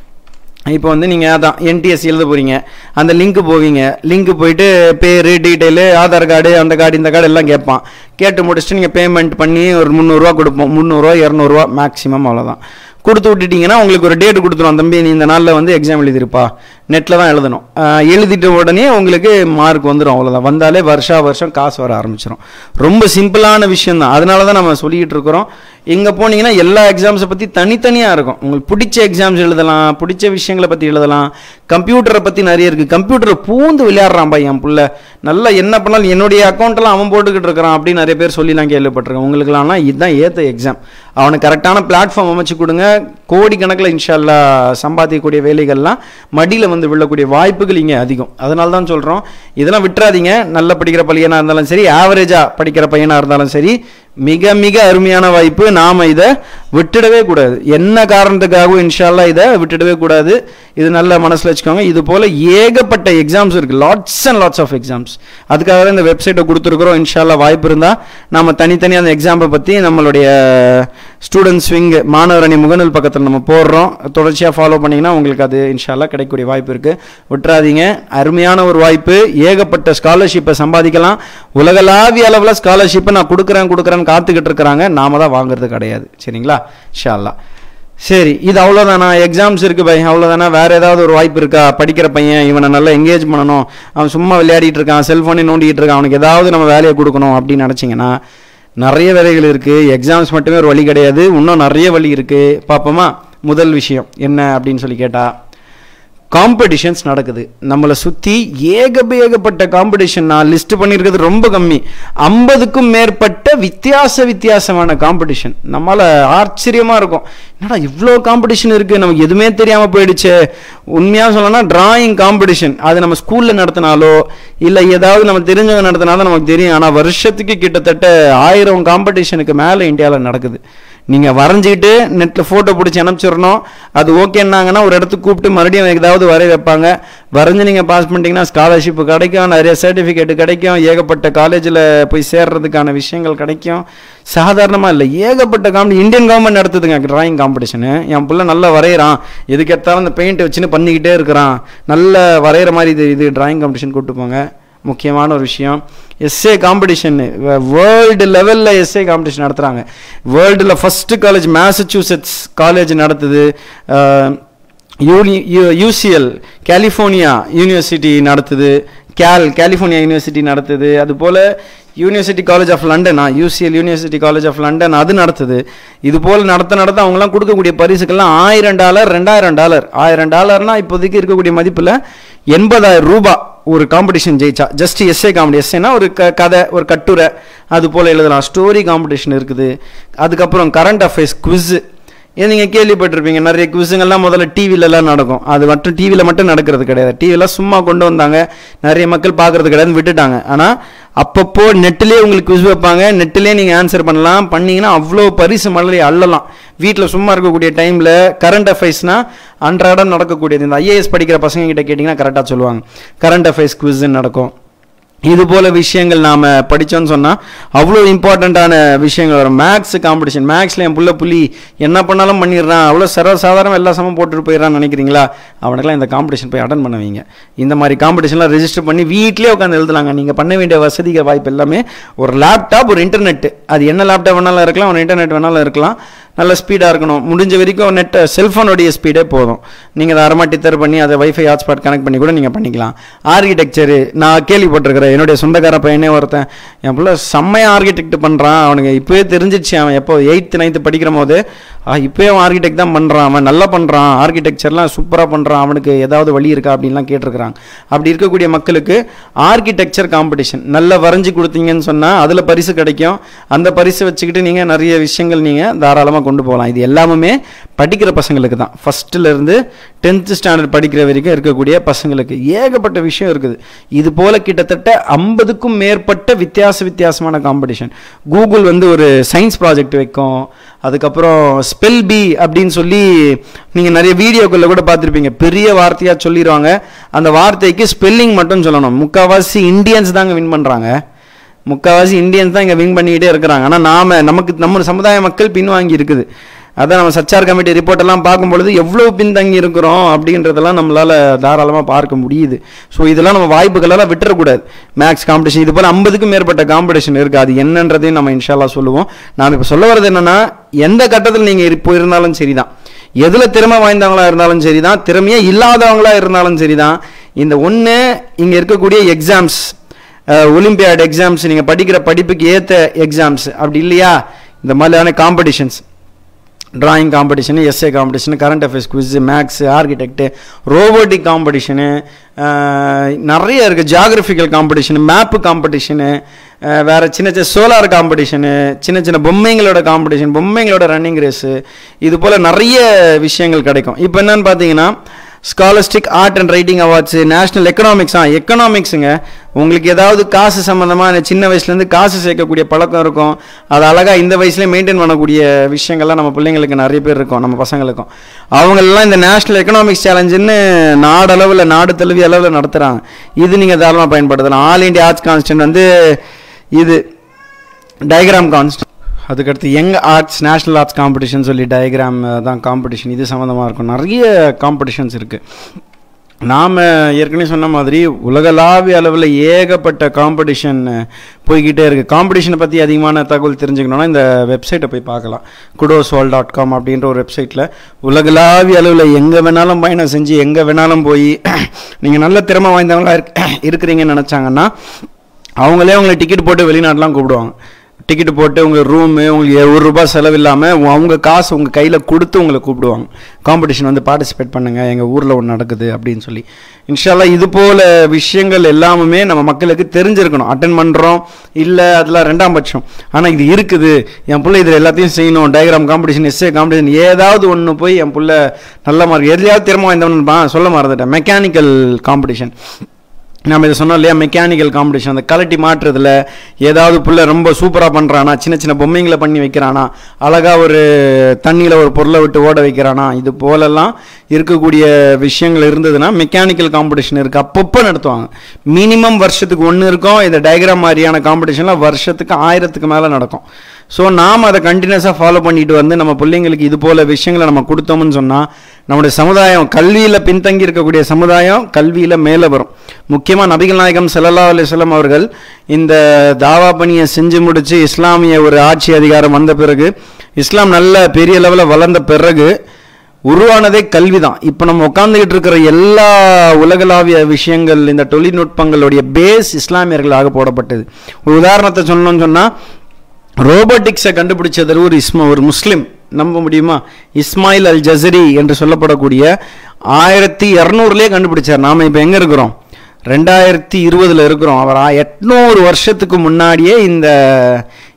[SPEAKER 2] இப்போ வந்து நீங்கள் அதான் என்டிஎஸ் எழுத போகிறீங்க அந்த லிங்க்கு போவீங்க லிங்க்கு போயிட்டு பேர் டீட்டெயிலு ஆதார் கார்டு அந்த கார்டு இந்த கார்டு எல்லாம் கேட்பான் கேட்டு முடிச்சுட்டு நீங்கள் பேமெண்ட் பண்ணி ஒரு முந்நூறுரூவா கொடுப்போம் முந்நூறுரூவா இரநூறுவா மேக்ஸிமம் அவ்வளோதான் கொடுத்து விட்டுட்டீங்கன்னா உங்களுக்கு ஒரு டேட் கொடுத்துரும் தம்பி நீ இந்த நாளில் வந்து எக்ஸாம் எழுதிருப்பா நெட்டில் தான் எழுதணும் ஆஹ் எழுதிட்ட உடனே உங்களுக்கு மார்க் வந்துடும் அவ்வளோதான் வந்தாலே வருஷா வருஷம் காசு வர ஆரம்பிச்சிடும் ரொம்ப சிம்பிளான விஷயம் தான் அதனால தான் நம்ம சொல்லிக்கிட்டு இருக்கிறோம் இங்கே போனீங்கன்னா எல்லா எக்ஸாம்ஸை பற்றி தனித்தனியாக இருக்கும் உங்களுக்கு பிடிச்ச எக்ஸாம்ஸ் எழுதலாம் பிடிச்ச விஷயங்களை பற்றி எழுதலாம் கம்ப்யூட்டரை பற்றி நிறைய இருக்குது கம்ப்யூட்டரை பூந்து விளையாடுறான் பா என் புள்ள நல்லா என்ன பண்ணாலும் என்னுடைய அக்கௌண்ட்டெல்லாம் அவன் போட்டுக்கிட்டு இருக்கிறான் அப்படின்னு நிறைய பேர் சொல்லி நான் கேள்விப்பட்டிருக்கேன் உங்களுக்குலாம் இதுதான் ஏற்ற எக்ஸாம் அவனுக்கு கரெக்டான பிளாட்ஃபார்ம் அமைச்சு கொடுங்க கோடிக்கணக்கில் இன்ஷால்லா சம்பாதிக்கக்கூடிய வேலைகள்லாம் மடியில் வந்து விழக்கூடிய வாய்ப்புகள் இங்கே அதிகம் அதனால தான் சொல்கிறோம் இதெல்லாம் விட்டுறாதீங்க நல்ல படிக்கிற பையனாக இருந்தாலும் சரி ஆவரேஜாக படிக்கிற பையனாக இருந்தாலும் சரி மிக மிக அருமையான வாய்ப்பு நாம் இதை விட்டுடவே கூடாது என்ன காரணத்துக்காகவும் இன்ஷால்லா இதை விட்டுடவே கூடாது இது நல்ல மனசில் வச்சுக்கோங்க இது போல் ஏகப்பட்ட எக்ஸாம்ஸ் இருக்குது lots and lots of exams அதுக்காக தான் இந்த வெப்சைட்டை கொடுத்துருக்குறோம் இன்ஷால்லா வாய்ப்பு இருந்தால் நம்ம தனித்தனி அந்த எக்ஸாம்பை பற்றி நம்மளுடைய ஸ்டூடெண்ட்ஸ் விங் மாணவர் அணி முகநூல் பக்கத்தில் நம்ம போடுறோம் தொடர்ச்சியாக ஃபாலோ பண்ணிங்கன்னா உங்களுக்கு அது இன்ஷால்லா கிடைக்கக்கூடிய வாய்ப்பு இருக்குது விட்டுறாதீங்க அருமையான ஒரு வாய்ப்பு ஏகப்பட்ட ஸ்காலர்ஷிப்பை சம்பாதிக்கலாம் உலகளாவிய அளவில் ஸ்காலர்ஷிப்பை நான் கொடுக்குறேன் கொடுக்குறேன்னு காத்துக்கிட்டு இருக்கிறாங்க நாம தான் வாங்குறது கிடையாது சரிங்களா இன்ஷால்லா சரி இது அவ்வளோதானா எக்ஸாம்ஸ் இருக்குது பை அவ்வளோதானா வேறு ஏதாவது ஒரு வாய்ப்பு இருக்கா படிக்கிற பையன் இவனை நல்லா எங்கேஜ் பண்ணணும் அவன் சும்மா விளையாடிட்டு இருக்கான் செல்ஃபோனே நோண்டிட்டு இருக்கான் அவனுக்கு ஏதாவது நம்ம வேலையை கொடுக்கணும் அப்படின்னு நினச்சிங்கன்னா நிறைய வேலைகள் இருக்குது எக்ஸாம்ஸ் மட்டுமே ஒரு வழி கிடையாது இன்னும் நிறைய வழி இருக்குது பார்ப்போமா முதல் விஷயம் என்ன அப்படின்னு சொல்லி கேட்டால் காம்படிஷன்ஸ் நடக்குது நம்மளை சுற்றி ஏகபேகப்பட்ட காம்படிஷன் நான் லிஸ்ட் பண்ணியிருக்கிறது ரொம்ப கம்மி ஐம்பதுக்கும் மேற்பட்ட வித்தியாச வித்தியாசமான காம்படிஷன் நம்மளால் ஆச்சரியமாக இருக்கும் என்னடா இவ்வளோ காம்படிஷன் இருக்குது நமக்கு எதுவுமே தெரியாமல் போயிடுச்சு உண்மையாக சொல்லணும்னா டிராயிங் காம்படிஷன் அது நம்ம ஸ்கூலில் நடத்தினாலோ இல்லை ஏதாவது நம்ம தெரிஞ்சவங்க நடத்தினாலும் நமக்கு தெரியும் ஆனால் வருஷத்துக்கு கிட்டத்தட்ட ஆயிரம் காம்படிஷனுக்கு மேலே இந்தியாவில் நடக்குது நீங்கள் வரைஞ்சிக்கிட்டு நெட்டில் ஃபோட்டோ பிடிச்சி அனுப்பிச்சிடணும் அது ஓகேன்னாங்கன்னா ஒரு இடத்துக்கு கூப்பிட்டு மறுபடியும் ஏதாவது வரைய வைப்பாங்க வரைஞ்சி நீங்கள் பாஸ் பண்ணிட்டீங்கன்னா ஸ்காலர்ஷிப் கிடைக்கும் நிறைய சர்டிஃபிகேட் கிடைக்கும் ஏகப்பட்ட காலேஜில் போய் சேர்றதுக்கான விஷயங்கள் கிடைக்கும் சாதாரணமாக இல்லை ஏகப்பட்ட காம்படி இந்தியன் கவர்மெண்ட் நடத்துதுங்க டிராயிங் காம்படிஷனு என் பிள்ளை நல்லா வரைகிறான் எதுக்கேற்றாலும் அந்த பெயிண்ட் வச்சுன்னு பண்ணிக்கிட்டே இருக்கிறான் நல்ல வரைகிற மாதிரி இது இது டிராயிங் காம்படிஷன் கூப்பிட்டு போங்க முக்கியமான ஒரு விஷயம் எஸ்ஏ காம்படிஷன் வேர்ல்டு லெவலில் எஸ்ஏ காம்படிஷன் நடத்துகிறாங்க வேர்ல்டில் ஃபஸ்ட்டு காலேஜ் மேசச்சூசெட்ஸ் காலேஜ் நடத்துது யூனி யூசிஎல் கலிஃபோர்னியா யூனிவர்சிட்டி நடத்துது கேல் கலிஃபோர்னியா யூனிவர்சிட்டி நடத்துது அதுபோல் யூனிவர்சிட்டி காலேஜ் ஆஃப் லண்டனா UCL university college of London அது நடத்துது இது போல் நடத்த நடத்த அவங்களாம் கொடுக்கக்கூடிய பரிசுக்கெல்லாம் ஆயிரம் டாலர் ரெண்டாயிரம் டாலர் ஆயிரம் டாலர்னா இப்போதைக்கு இருக்கக்கூடிய மதிப்பில் எண்பதாயிரம் ரூபாய் ஒரு காம்படிஷன் ஜெயிச்சா ஜஸ்ட் எஸ்ஏ காமெடி எஸ்ஏனா ஒரு க கதை ஒரு கட்டுரை அது போல் எழுதலாம் ஸ்டோரி காம்படிஷன் இருக்குது அதுக்கப்புறம் கரண்ட் அஃபேர்ஸ் குவிஸ் ஏன் நீங்கள் கேள்விப்பட்டிருப்பீங்க நிறைய குவிஸுங்கள்லாம் முதல்ல டிவிலலாம் நடக்கும் அது மட்டும் டிவியில் மட்டும் நடக்கிறது கிடையாது டிவிலாம் சும்மா கொண்டு வந்தாங்க நிறைய மக்கள் பார்க்கறது கிடையாது விட்டுட்டாங்க ஆனால் அப்பப்போ நெட்டிலே உங்களுக்கு குவிஸ் வைப்பாங்க நெட்டிலே நீங்கள் ஆன்சர் பண்ணலாம் பண்ணீங்கன்னா அவ்வளோ பரிசு மலரை அள்ளலாம் வீட்டில் சும்மா இருக்கக்கூடிய டைமில் கரண்ட் அஃபேர்ஸ்னால் அன்றாடம் நடக்கக்கூடியது இந்த ஐஏஎஸ் படிக்கிற பசங்க கிட்ட கேட்டிங்கன்னா கரெக்டாக சொல்லுவாங்க கரண்ட் அஃபேர்ஸ் குவிஸ் நடக்கும் இது போல விஷயங்கள் நாம் படித்தோன்னு சொன்னால் அவ்வளோ இம்பார்ட்டண்ட்டான விஷயங்கள் வரும் மேக்ஸ் காம்படிஷன் மேக்ஸில் என் புள்ள புள்ளி என்ன பண்ணாலும் பண்ணிடுறான் அவ்வளோ சர்வ சாதாரண எல்லா சமம் போட்டுட்டு போயிடறான்னு நினைக்கிறீங்களா அவனுக்கெல்லாம் இந்த காம்படிஷன் போய் அட்டன் பண்ண வைங்க இந்த மாதிரி காம்படிஷன்லாம் ரெஜிஸ்டர் பண்ணி வீட்டிலே உட்காந்து எழுதலாங்க நீங்கள் பண்ண வேண்டிய வசதிக வாய்ப்பு எல்லாமே ஒரு லேப்டாப் ஒரு இன்டர்நெட் அது என்ன லேப்டாப் வேணாலும் இருக்கலாம் ஒரு இன்டர்நெட் வேணாலும் இருக்கலாம் நல்ல ஸ்பீடாக இருக்கணும் முடிஞ்ச வரைக்கும் நெட் செல்ஃபோனுடைய ஸ்பீடே போதும் நீங்கள் அதை அரமா டித்தர் பண்ணி அதை வைஃபை ஹாட்ஸ்பாட் கனெக்ட் பண்ணி கூட நீங்கள் பண்ணிக்கலாம் ஆர்கிடெக்சரு நான் கேள்விப்பட்டிருக்கிறேன் என்னுடைய சொந்தக்கார பையனே ஒருத்தன் என் பிள்ளை செம்மையாக ஆர்கிடெக்ட் பண்ணுறான் அவனுக்கு இப்போவே தெரிஞ்சிச்சு அவன் எப்போ எயித்து நைன்த்து படிக்கிற போது ஆ இப்போயே அவன் ஆர்கிடெக்ட் தான் பண்ணுறான் அவன் நல்லா பண்ணுறான் ஆர்கிடெக்சர்லாம் சூப்பராக பண்ணுறான் அவனுக்கு ஏதாவது வழி இருக்கா அப்படின்லாம் கேட்டிருக்கிறாங்க அப்படி இருக்கக்கூடிய மக்களுக்கு ஆர்கிடெக்சர் காம்படிஷன் நல்லா வரைஞ்சி கொடுத்தீங்கன்னு சொன்னால் அதில் பரிசு கிடைக்கும் அந்த பரிசு வச்சுக்கிட்டு நீங்கள் நிறைய விஷயங்கள் நீங்கள் தாராளமாக கொண்டு போகலாம் இது எல்லாமே படிக்கிற பசங்களுக்கு தான் ஃபஸ்ட்டுலேருந்து டென்த்து ஸ்டாண்டர்ட் படிக்கிற வரைக்கும் இருக்கக்கூடிய பசங்களுக்கு ஏகப்பட்ட விஷயம் இருக்குது இது போல் கிட்டத்தட்ட ஐம்பதுக்கும் மேற்பட்ட வித்தியாச வித்தியாசமான காம்படிஷன் கூகுள் வந்து ஒரு சயின்ஸ் ப்ராஜெக்ட் வைக்கும் அதுக்கப்புறம் ஸ்பெல் பி அப்படின்னு சொல்லி நீங்கள் நிறைய வீடியோக்களில் கூட பார்த்துருப்பீங்க பெரிய வார்த்தையாக சொல்லிடுவாங்க அந்த வார்த்தைக்கு ஸ்பெல்லிங் மட்டும் சொல்லணும் முக்கால்வாசி இந்தியன்ஸ் தாங்க வின் பண்ணுறாங்க முக்கால்வாசி இந்தியன்ஸ் தான் இங்கே வின் பண்ணிக்கிட்டே இருக்கிறாங்க ஆனால் நாம நமக்கு நம்ம சமுதாய மக்கள் பின்வாங்கி இருக்குது அதான் நம்ம சச்சார் கமிட்டி ரிப்போர்ட் எல்லாம் பார்க்கும்பொழுது எவ்வளோ பின்தங்கி இருக்கிறோம் அப்படின்றதெல்லாம் நம்மளால் தாராளமாக பார்க்க முடியுது ஸோ இதெல்லாம் நம்ம வாய்ப்புகளெல்லாம் விட்டுறக்கூடாது மேக்ஸ் காம்படிஷன் இது போல் ஐம்பதுக்கும் மேற்பட்ட காம்படிஷன் இருக்குது அது என்னன்றதையும் நம்ம இன்ஷால்லா சொல்லுவோம் நாம் இப்போ சொல்ல வர்றது என்னென்னா எந்த கட்டத்தில் நீங்கள் இப்போ இருந்தாலும் சரிதான் எதில் திறமை வாய்ந்தவங்களா இருந்தாலும் சரிதான் திறமையே இல்லாதவங்களா இருந்தாலும் சரிதான் இந்த ஒன்று இங்கே இருக்கக்கூடிய எக்ஸாம்ஸ் ஒலிம்பியாட் எக்ஸாம்ஸ் நீங்கள் படிக்கிற படிப்புக்கு ஏற்ற எக்ஸாம்ஸ் அப்படி இல்லையா இந்த மாதிரியான competitions drawing competition SA competition current affairs quiz maths architect robotic competition நிறைய இருக்குது ஜியாகிரபிக்கல் காம்படிஷனு மேப்பு காம்படிஷனு வேறு சின்ன சின்ன சோலார் காம்படிஷனு சின்ன சின்ன பொம்மைங்களோட காம்படிஷன் பொம்மைங்களோட ரன்னிங் ரேஸு இது போல் நிறைய விஷயங்கள் கிடைக்கும் இப்போ என்னன்னு பார்த்தீங்கன்னா scholastic art and writing awards national economics ah எக்கனாமிக்ஸுங்க உங்களுக்கு ஏதாவது காசு சம்மந்தமாக சின்ன வயசுலேருந்து காசு சேர்க்கக்கூடிய பழக்கம் இருக்கும் அது அழகாக இந்த வயசுலேயே மெயின்டைன் பண்ணக்கூடிய விஷயங்கள்லாம் நம்ம பிள்ளைங்களுக்கு நிறைய பேர் இருக்கும் நம்ம பசங்களுக்கும் அவங்களெல்லாம் இந்த நேஷனல் எக்கனாமிக்ஸ் சேலஞ்சுன்னு நாடளவில் நாடு தழுவிய அளவில் நடத்துகிறாங்க இது நீங்கள் தாராளமாக பயன்படுத்தலாம் ஆல் இண்டியா ஆர்ட்ஸ் கான்ஸ்டன்ட் வந்து இது டயக்ராம் கான்ஸ்டன்ட் அதுக்கடுத்து young arts national arts competition சொல்லி டயக்ராம் தான் காம்படிஷன் இது சம்மந்தமாக இருக்கும் நிறைய காம்படிஷன்ஸ் இருக்குது நாம் ஏற்கனவே சொன்ன மாதிரி உலகளாவிய அளவில் ஏகப்பட்ட காம்படிஷன் போய்கிட்டே இருக்குது காம்படிஷனை பற்றி அதிகமான தகவல் தெரிஞ்சுக்கணுன்னா இந்த வெப்சைட்டை போய் பார்க்கலாம் குடோஸ்வால் டாட் காம் அப்படின்ற ஒரு வெப்சைட்டில் உலகளாவிய அளவில் எங்கே வேணாலும் பயணம் செஞ்சு எங்கே வேணாலும் போய் நீங்கள் நல்ல திறமை வாய்ந்தவங்களா இருக் இருக்கிறீங்கன்னு நினச்சாங்கன்னா அவங்களே அவங்களை டிக்கெட் போட்டு வெளிநாட்டுலாம் கூப்பிடுவாங்க டிக்கெட்டு போட்டு உங்கள் ரூமு உங்களுக்கு ஒரு ரூபாய் செலவு இல்லாமல் அவங்க காசு உங்கள் கையில் கொடுத்து உங்களை கூப்பிடுவாங்க காம்படிஷன் வந்து பார்ட்டிசிபேட் பண்ணுங்கள் எங்கள் ஊரில் ஒன்று நடக்குது அப்படின்னு சொல்லி இன்ஷால்லா இது போல் விஷயங்கள் எல்லாமே நம்ம மக்களுக்கு தெரிஞ்சிருக்கணும் அட்டன் பண்ணுறோம் இல்லை அதெல்லாம் ரெண்டாம் பட்சம் ஆனால் இது இருக்குது என் பிள்ளை இதில் எல்லாத்தையும் செய்யணும் டயக்ராம் காம்படிஷன் எஸ்ஏ காம்படிஷன் ஏதாவது ஒன்று போய் என் பிள்ளை நல்ல மார்க் எதுலையாவது திறமை வாய்ந்தவன் சொல்ல மறந்துட்டேன் மெக்கானிக்கல் காம்படிஷன் நம்ம இதை சொன்னோம் இல்லையா மெக்கானிக்கல் காம்படிஷன் அந்த கலட்டி மாற்றுறதுல ஏதாவது புள்ள ரொம்ப சூப்பராக பண்ணுறானா சின்ன சின்ன பொம்மைங்களை பண்ணி வைக்கிறானா அழகாக ஒரு தண்ணியில் ஒரு பொருளை விட்டு ஓட வைக்கிறானா இது போலெல்லாம் இருக்கக்கூடிய விஷயங்கள் இருந்ததுன்னா மெக்கானிக்கல் காம்படிஷன் இருக்குது அப்பப்போ நடத்துவாங்க மினிமம் வருஷத்துக்கு ஒன்று இருக்கும் இந்த டயக்ராம் மாதிரியான காம்படிஷன்லாம் வருஷத்துக்கு ஆயிரத்துக்கு மேலே நடக்கும் ஸோ நாம் அதை கண்டினியூஸாக ஃபாலோ பண்ணிட்டு வந்து நம்ம பிள்ளைங்களுக்கு இது போல் விஷயங்களை நம்ம கொடுத்தோம்னு சொன்னால் நம்முடைய சமுதாயம் கல்வியில் பின்தங்கி இருக்கக்கூடிய சமுதாயம் கல்வியில் மேலே வரும் முக்கியமாக நபிகள் நாயகம் சல்லல்லா அலிஸ்லாம் அவர்கள் இந்த தாவா பணியை செஞ்சு முடித்து இஸ்லாமிய ஒரு ஆட்சி அதிகாரம் வந்த பிறகு இஸ்லாம் நல்ல பெரிய லெவலில் வளர்ந்த பிறகு உருவானதே கல்வி தான் இப்போ நம்ம உட்காந்துக்கிட்டு இருக்கிற எல்லா உலகளாவிய விஷயங்கள் இந்த தொழில்நுட்பங்களுடைய பேஸ் இஸ்லாமியர்களாக போடப்பட்டது ஒரு உதாரணத்தை சொல்லணும்னு சொன்னால் ரோபோட்டிக்ஸை கண்டுபிடிச்சது ஒரு இஸ்மா ஒரு முஸ்லீம் நம்ப முடியுமா இஸ்மாயில் அல் ஜசரி என்று சொல்லப்படக்கூடிய ஆயிரத்தி இரநூறுலேயே கண்டுபிடிச்சார் நாம் இப்போ எங்கே இருக்கிறோம் ரெண்டாயிரத்தி இருபதில் இருக்கிறோம் அவர் எட்நூறு வருஷத்துக்கு முன்னாடியே இந்த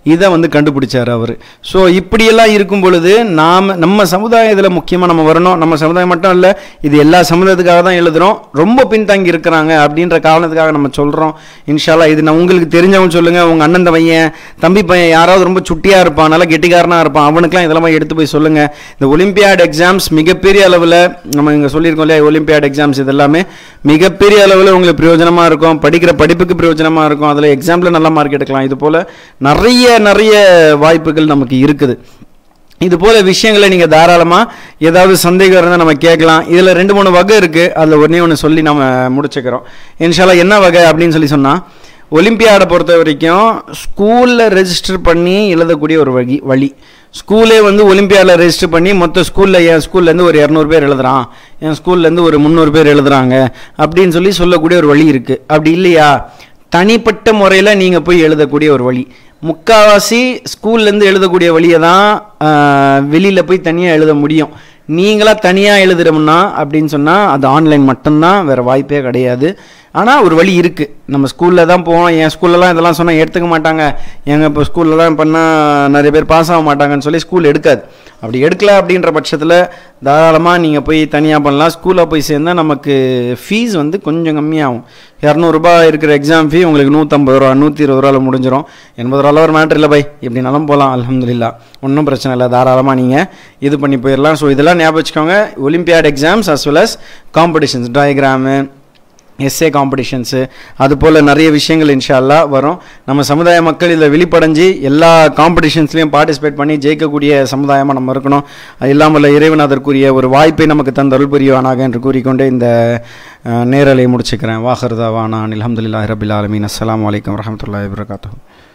[SPEAKER 2] இதை வந்து கண்டுபிடிச்சார் அவர் ஸோ இப்படியெல்லாம் இருக்கும் பொழுது நாம் நம்ம சமுதாயத்தில் முக்கியமாக நம்ம வரணும் நம்ம சமுதாயம் மட்டும் இல்லை இது எல்லா சமுதாயத்துக்காக தான் எழுதுகிறோம் ரொம்ப பின்தங்கி இருக்கிறாங்க அப்படின்ற காரணத்துக்காக நம்ம சொல்கிறோம் இன்ஷால்லா இது நான் உங்களுக்கு தெரிஞ்சவங்க சொல்லுங்கள் உங்கள் அண்ணன் பையன் தம்பி பையன் யாராவது ரொம்ப சுட்டியாக இருப்பான் நல்லா கெட்டிக்காரனாக இருப்பான் அவனுக்குலாம் இதெல்லாம் போய் எடுத்து போய் சொல்லுங்கள் இந்த ஒலிம்பியாட் எக்ஸாம்ஸ் மிகப்பெரிய அளவில் நம்ம இங்கே சொல்லியிருக்கோம் இல்லையா ஒலிம்பியாட் எக்ஸாம்ஸ் இதெல்லாமே மிகப்பெரிய அளவில் உங்களுக்கு பிரயோஜனமாக இருக்கும் படிக்கிற படிப்புக்கு பிரயோஜனமாக இருக்கும் அதில் எக்ஸாமில் நல்ல மார்க் எடுக்கலாம் இது போல் நிறைய நிறைய வாய்ப்புகள் நமக்கு இருக்குது இது போல விஷயங்களை நீங்கள் தாராளமாக ஏதாவது சந்தேகம் இருந்தால் நம்ம கேட்கலாம் இதில் ரெண்டு மூணு வகை இருக்குது அதில் ஒன்றே ஒன்று சொல்லி நம்ம முடிச்சுக்கிறோம் இன்ஷால்லா என்ன வகை அப்படின்னு சொல்லி சொன்னால் ஒலிம்பியாடை பொறுத்த வரைக்கும் ஸ்கூலில் ரெஜிஸ்டர் பண்ணி எழுதக்கூடிய ஒரு வழி வழி ஸ்கூலே வந்து ஒலிம்பியாடில் ரெஜிஸ்டர் பண்ணி மொத்த ஸ்கூலில் என் ஸ்கூல்லேருந்து ஒரு இரநூறு பேர் எழுதுறான் என் ஸ்கூல்லேருந்து ஒரு முந்நூறு பேர் எழுதுறாங்க அப்படின்னு சொல்லி சொல்லக்கூடிய ஒரு வழி இருக்குது அப்படி இல்லையா தனிப்பட்ட முறையில் நீங்கள் போய் எழுதக்கூடிய ஒரு வழி முக்கால்வாசி ஸ்கூல்லேருந்து எழுதக்கூடிய வழியை தான் வெளியில் போய் தனியாக எழுத முடியும் நீங்களாக தனியாக எழுதுறோம்னா அப்படின்னு சொன்னால் அது ஆன்லைன் மட்டும்தான் வேறு வாய்ப்பே கிடையாது ஆனால் ஒரு வழி இருக்குது நம்ம ஸ்கூலில் தான் போவோம் என் ஸ்கூல்லலாம் இதெல்லாம் சொன்னால் எடுத்துக்க மாட்டாங்க எங்கள் இப்போ ஸ்கூலில் தான் பண்ணால் நிறைய பேர் பாஸ் ஆக மாட்டாங்கன்னு சொல்லி ஸ்கூல் எடுக்காது அப்படி எடுக்கல அப்படின்ற பட்சத்தில் தாராளமாக நீங்கள் போய் தனியாக பண்ணலாம் ஸ்கூலில் போய் சேர்ந்தால் நமக்கு ஃபீஸ் வந்து கொஞ்சம் கம்மியாகும் இரநூறுபா இருக்கிற எக்ஸாம் ஃபீ உங்களுக்கு நூற்றம்பது ரூபா நூற்றி இருபது ரூபாவில் முடிஞ்சிடும் எண்பது ரூபாவில் ஒரு மேட்ரு இல்லை பை எப்படினாலும் போகலாம் அலமதுல்லா ஒன்றும் பிரச்சனை இல்லை தாராளமாக நீங்கள் இது பண்ணி போயிடலாம் ஸோ இதெல்லாம் ஞாபகம் வச்சுக்கோங்க olympiad exams as well as competitions diagram SA competitions அது போல் நிறைய விஷயங்கள் இன்ஷால்லா வரும் நம்ம சமுதாய மக்கள் இதில் வெளிப்படைஞ்சு எல்லா காம்படிஷன்ஸ்லையும் பார்ட்டிசிபேட் பண்ணி ஜெயிக்கக்கூடிய சமுதாயமாக நம்ம இருக்கணும் அது இல்லாமல் இறைவன் அதற்குரிய ஒரு வாய்ப்பை நமக்கு தந்தருள் புரிவானாக என்று கூறிக்கொண்டு இந்த நேரலை முடிச்சுக்கிறேன் வாஹர்தாவானா அலமதுல்லா ரபில் ஆலமீன் அஸ்லாம் வலைக்கம் வரமத்துல்லாஹி வபரகாத்து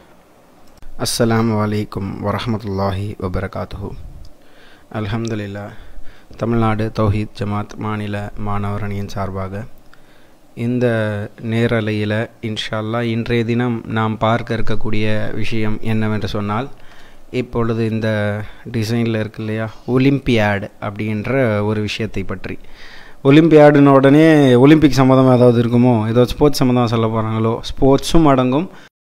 [SPEAKER 1] அஸ்ஸலாம் வலைக்கும் வரமத்துல்லாஹி வபரகாத்து அல்ஹம்துலில்லா தமிழ்நாடு தௌஹீத் ஜமாத் மாநில மாணவர் அணியின் சார்பாக இந்த நேரலையில் இன்ஷால்லா இன்றைய தினம் நாம் பார்க்க இருக்கக்கூடிய விஷயம் என்னவென்று சொன்னால் இப்பொழுது இந்த டிசைனில் இருக்கு இல்லையா ஒலிம்பியாட் அப்படின்ற ஒரு விஷயத்தை பற்றி ஒலிம்பியாடுன உடனே ஒலிம்பிக் சம்மந்தமாக ஏதாவது இருக்குமோ ஏதோ ஸ்போர்ட்ஸ் சம்மந்தமாக சொல்ல போகிறாங்களோ ஸ்போர்ட்ஸும் அடங்கும்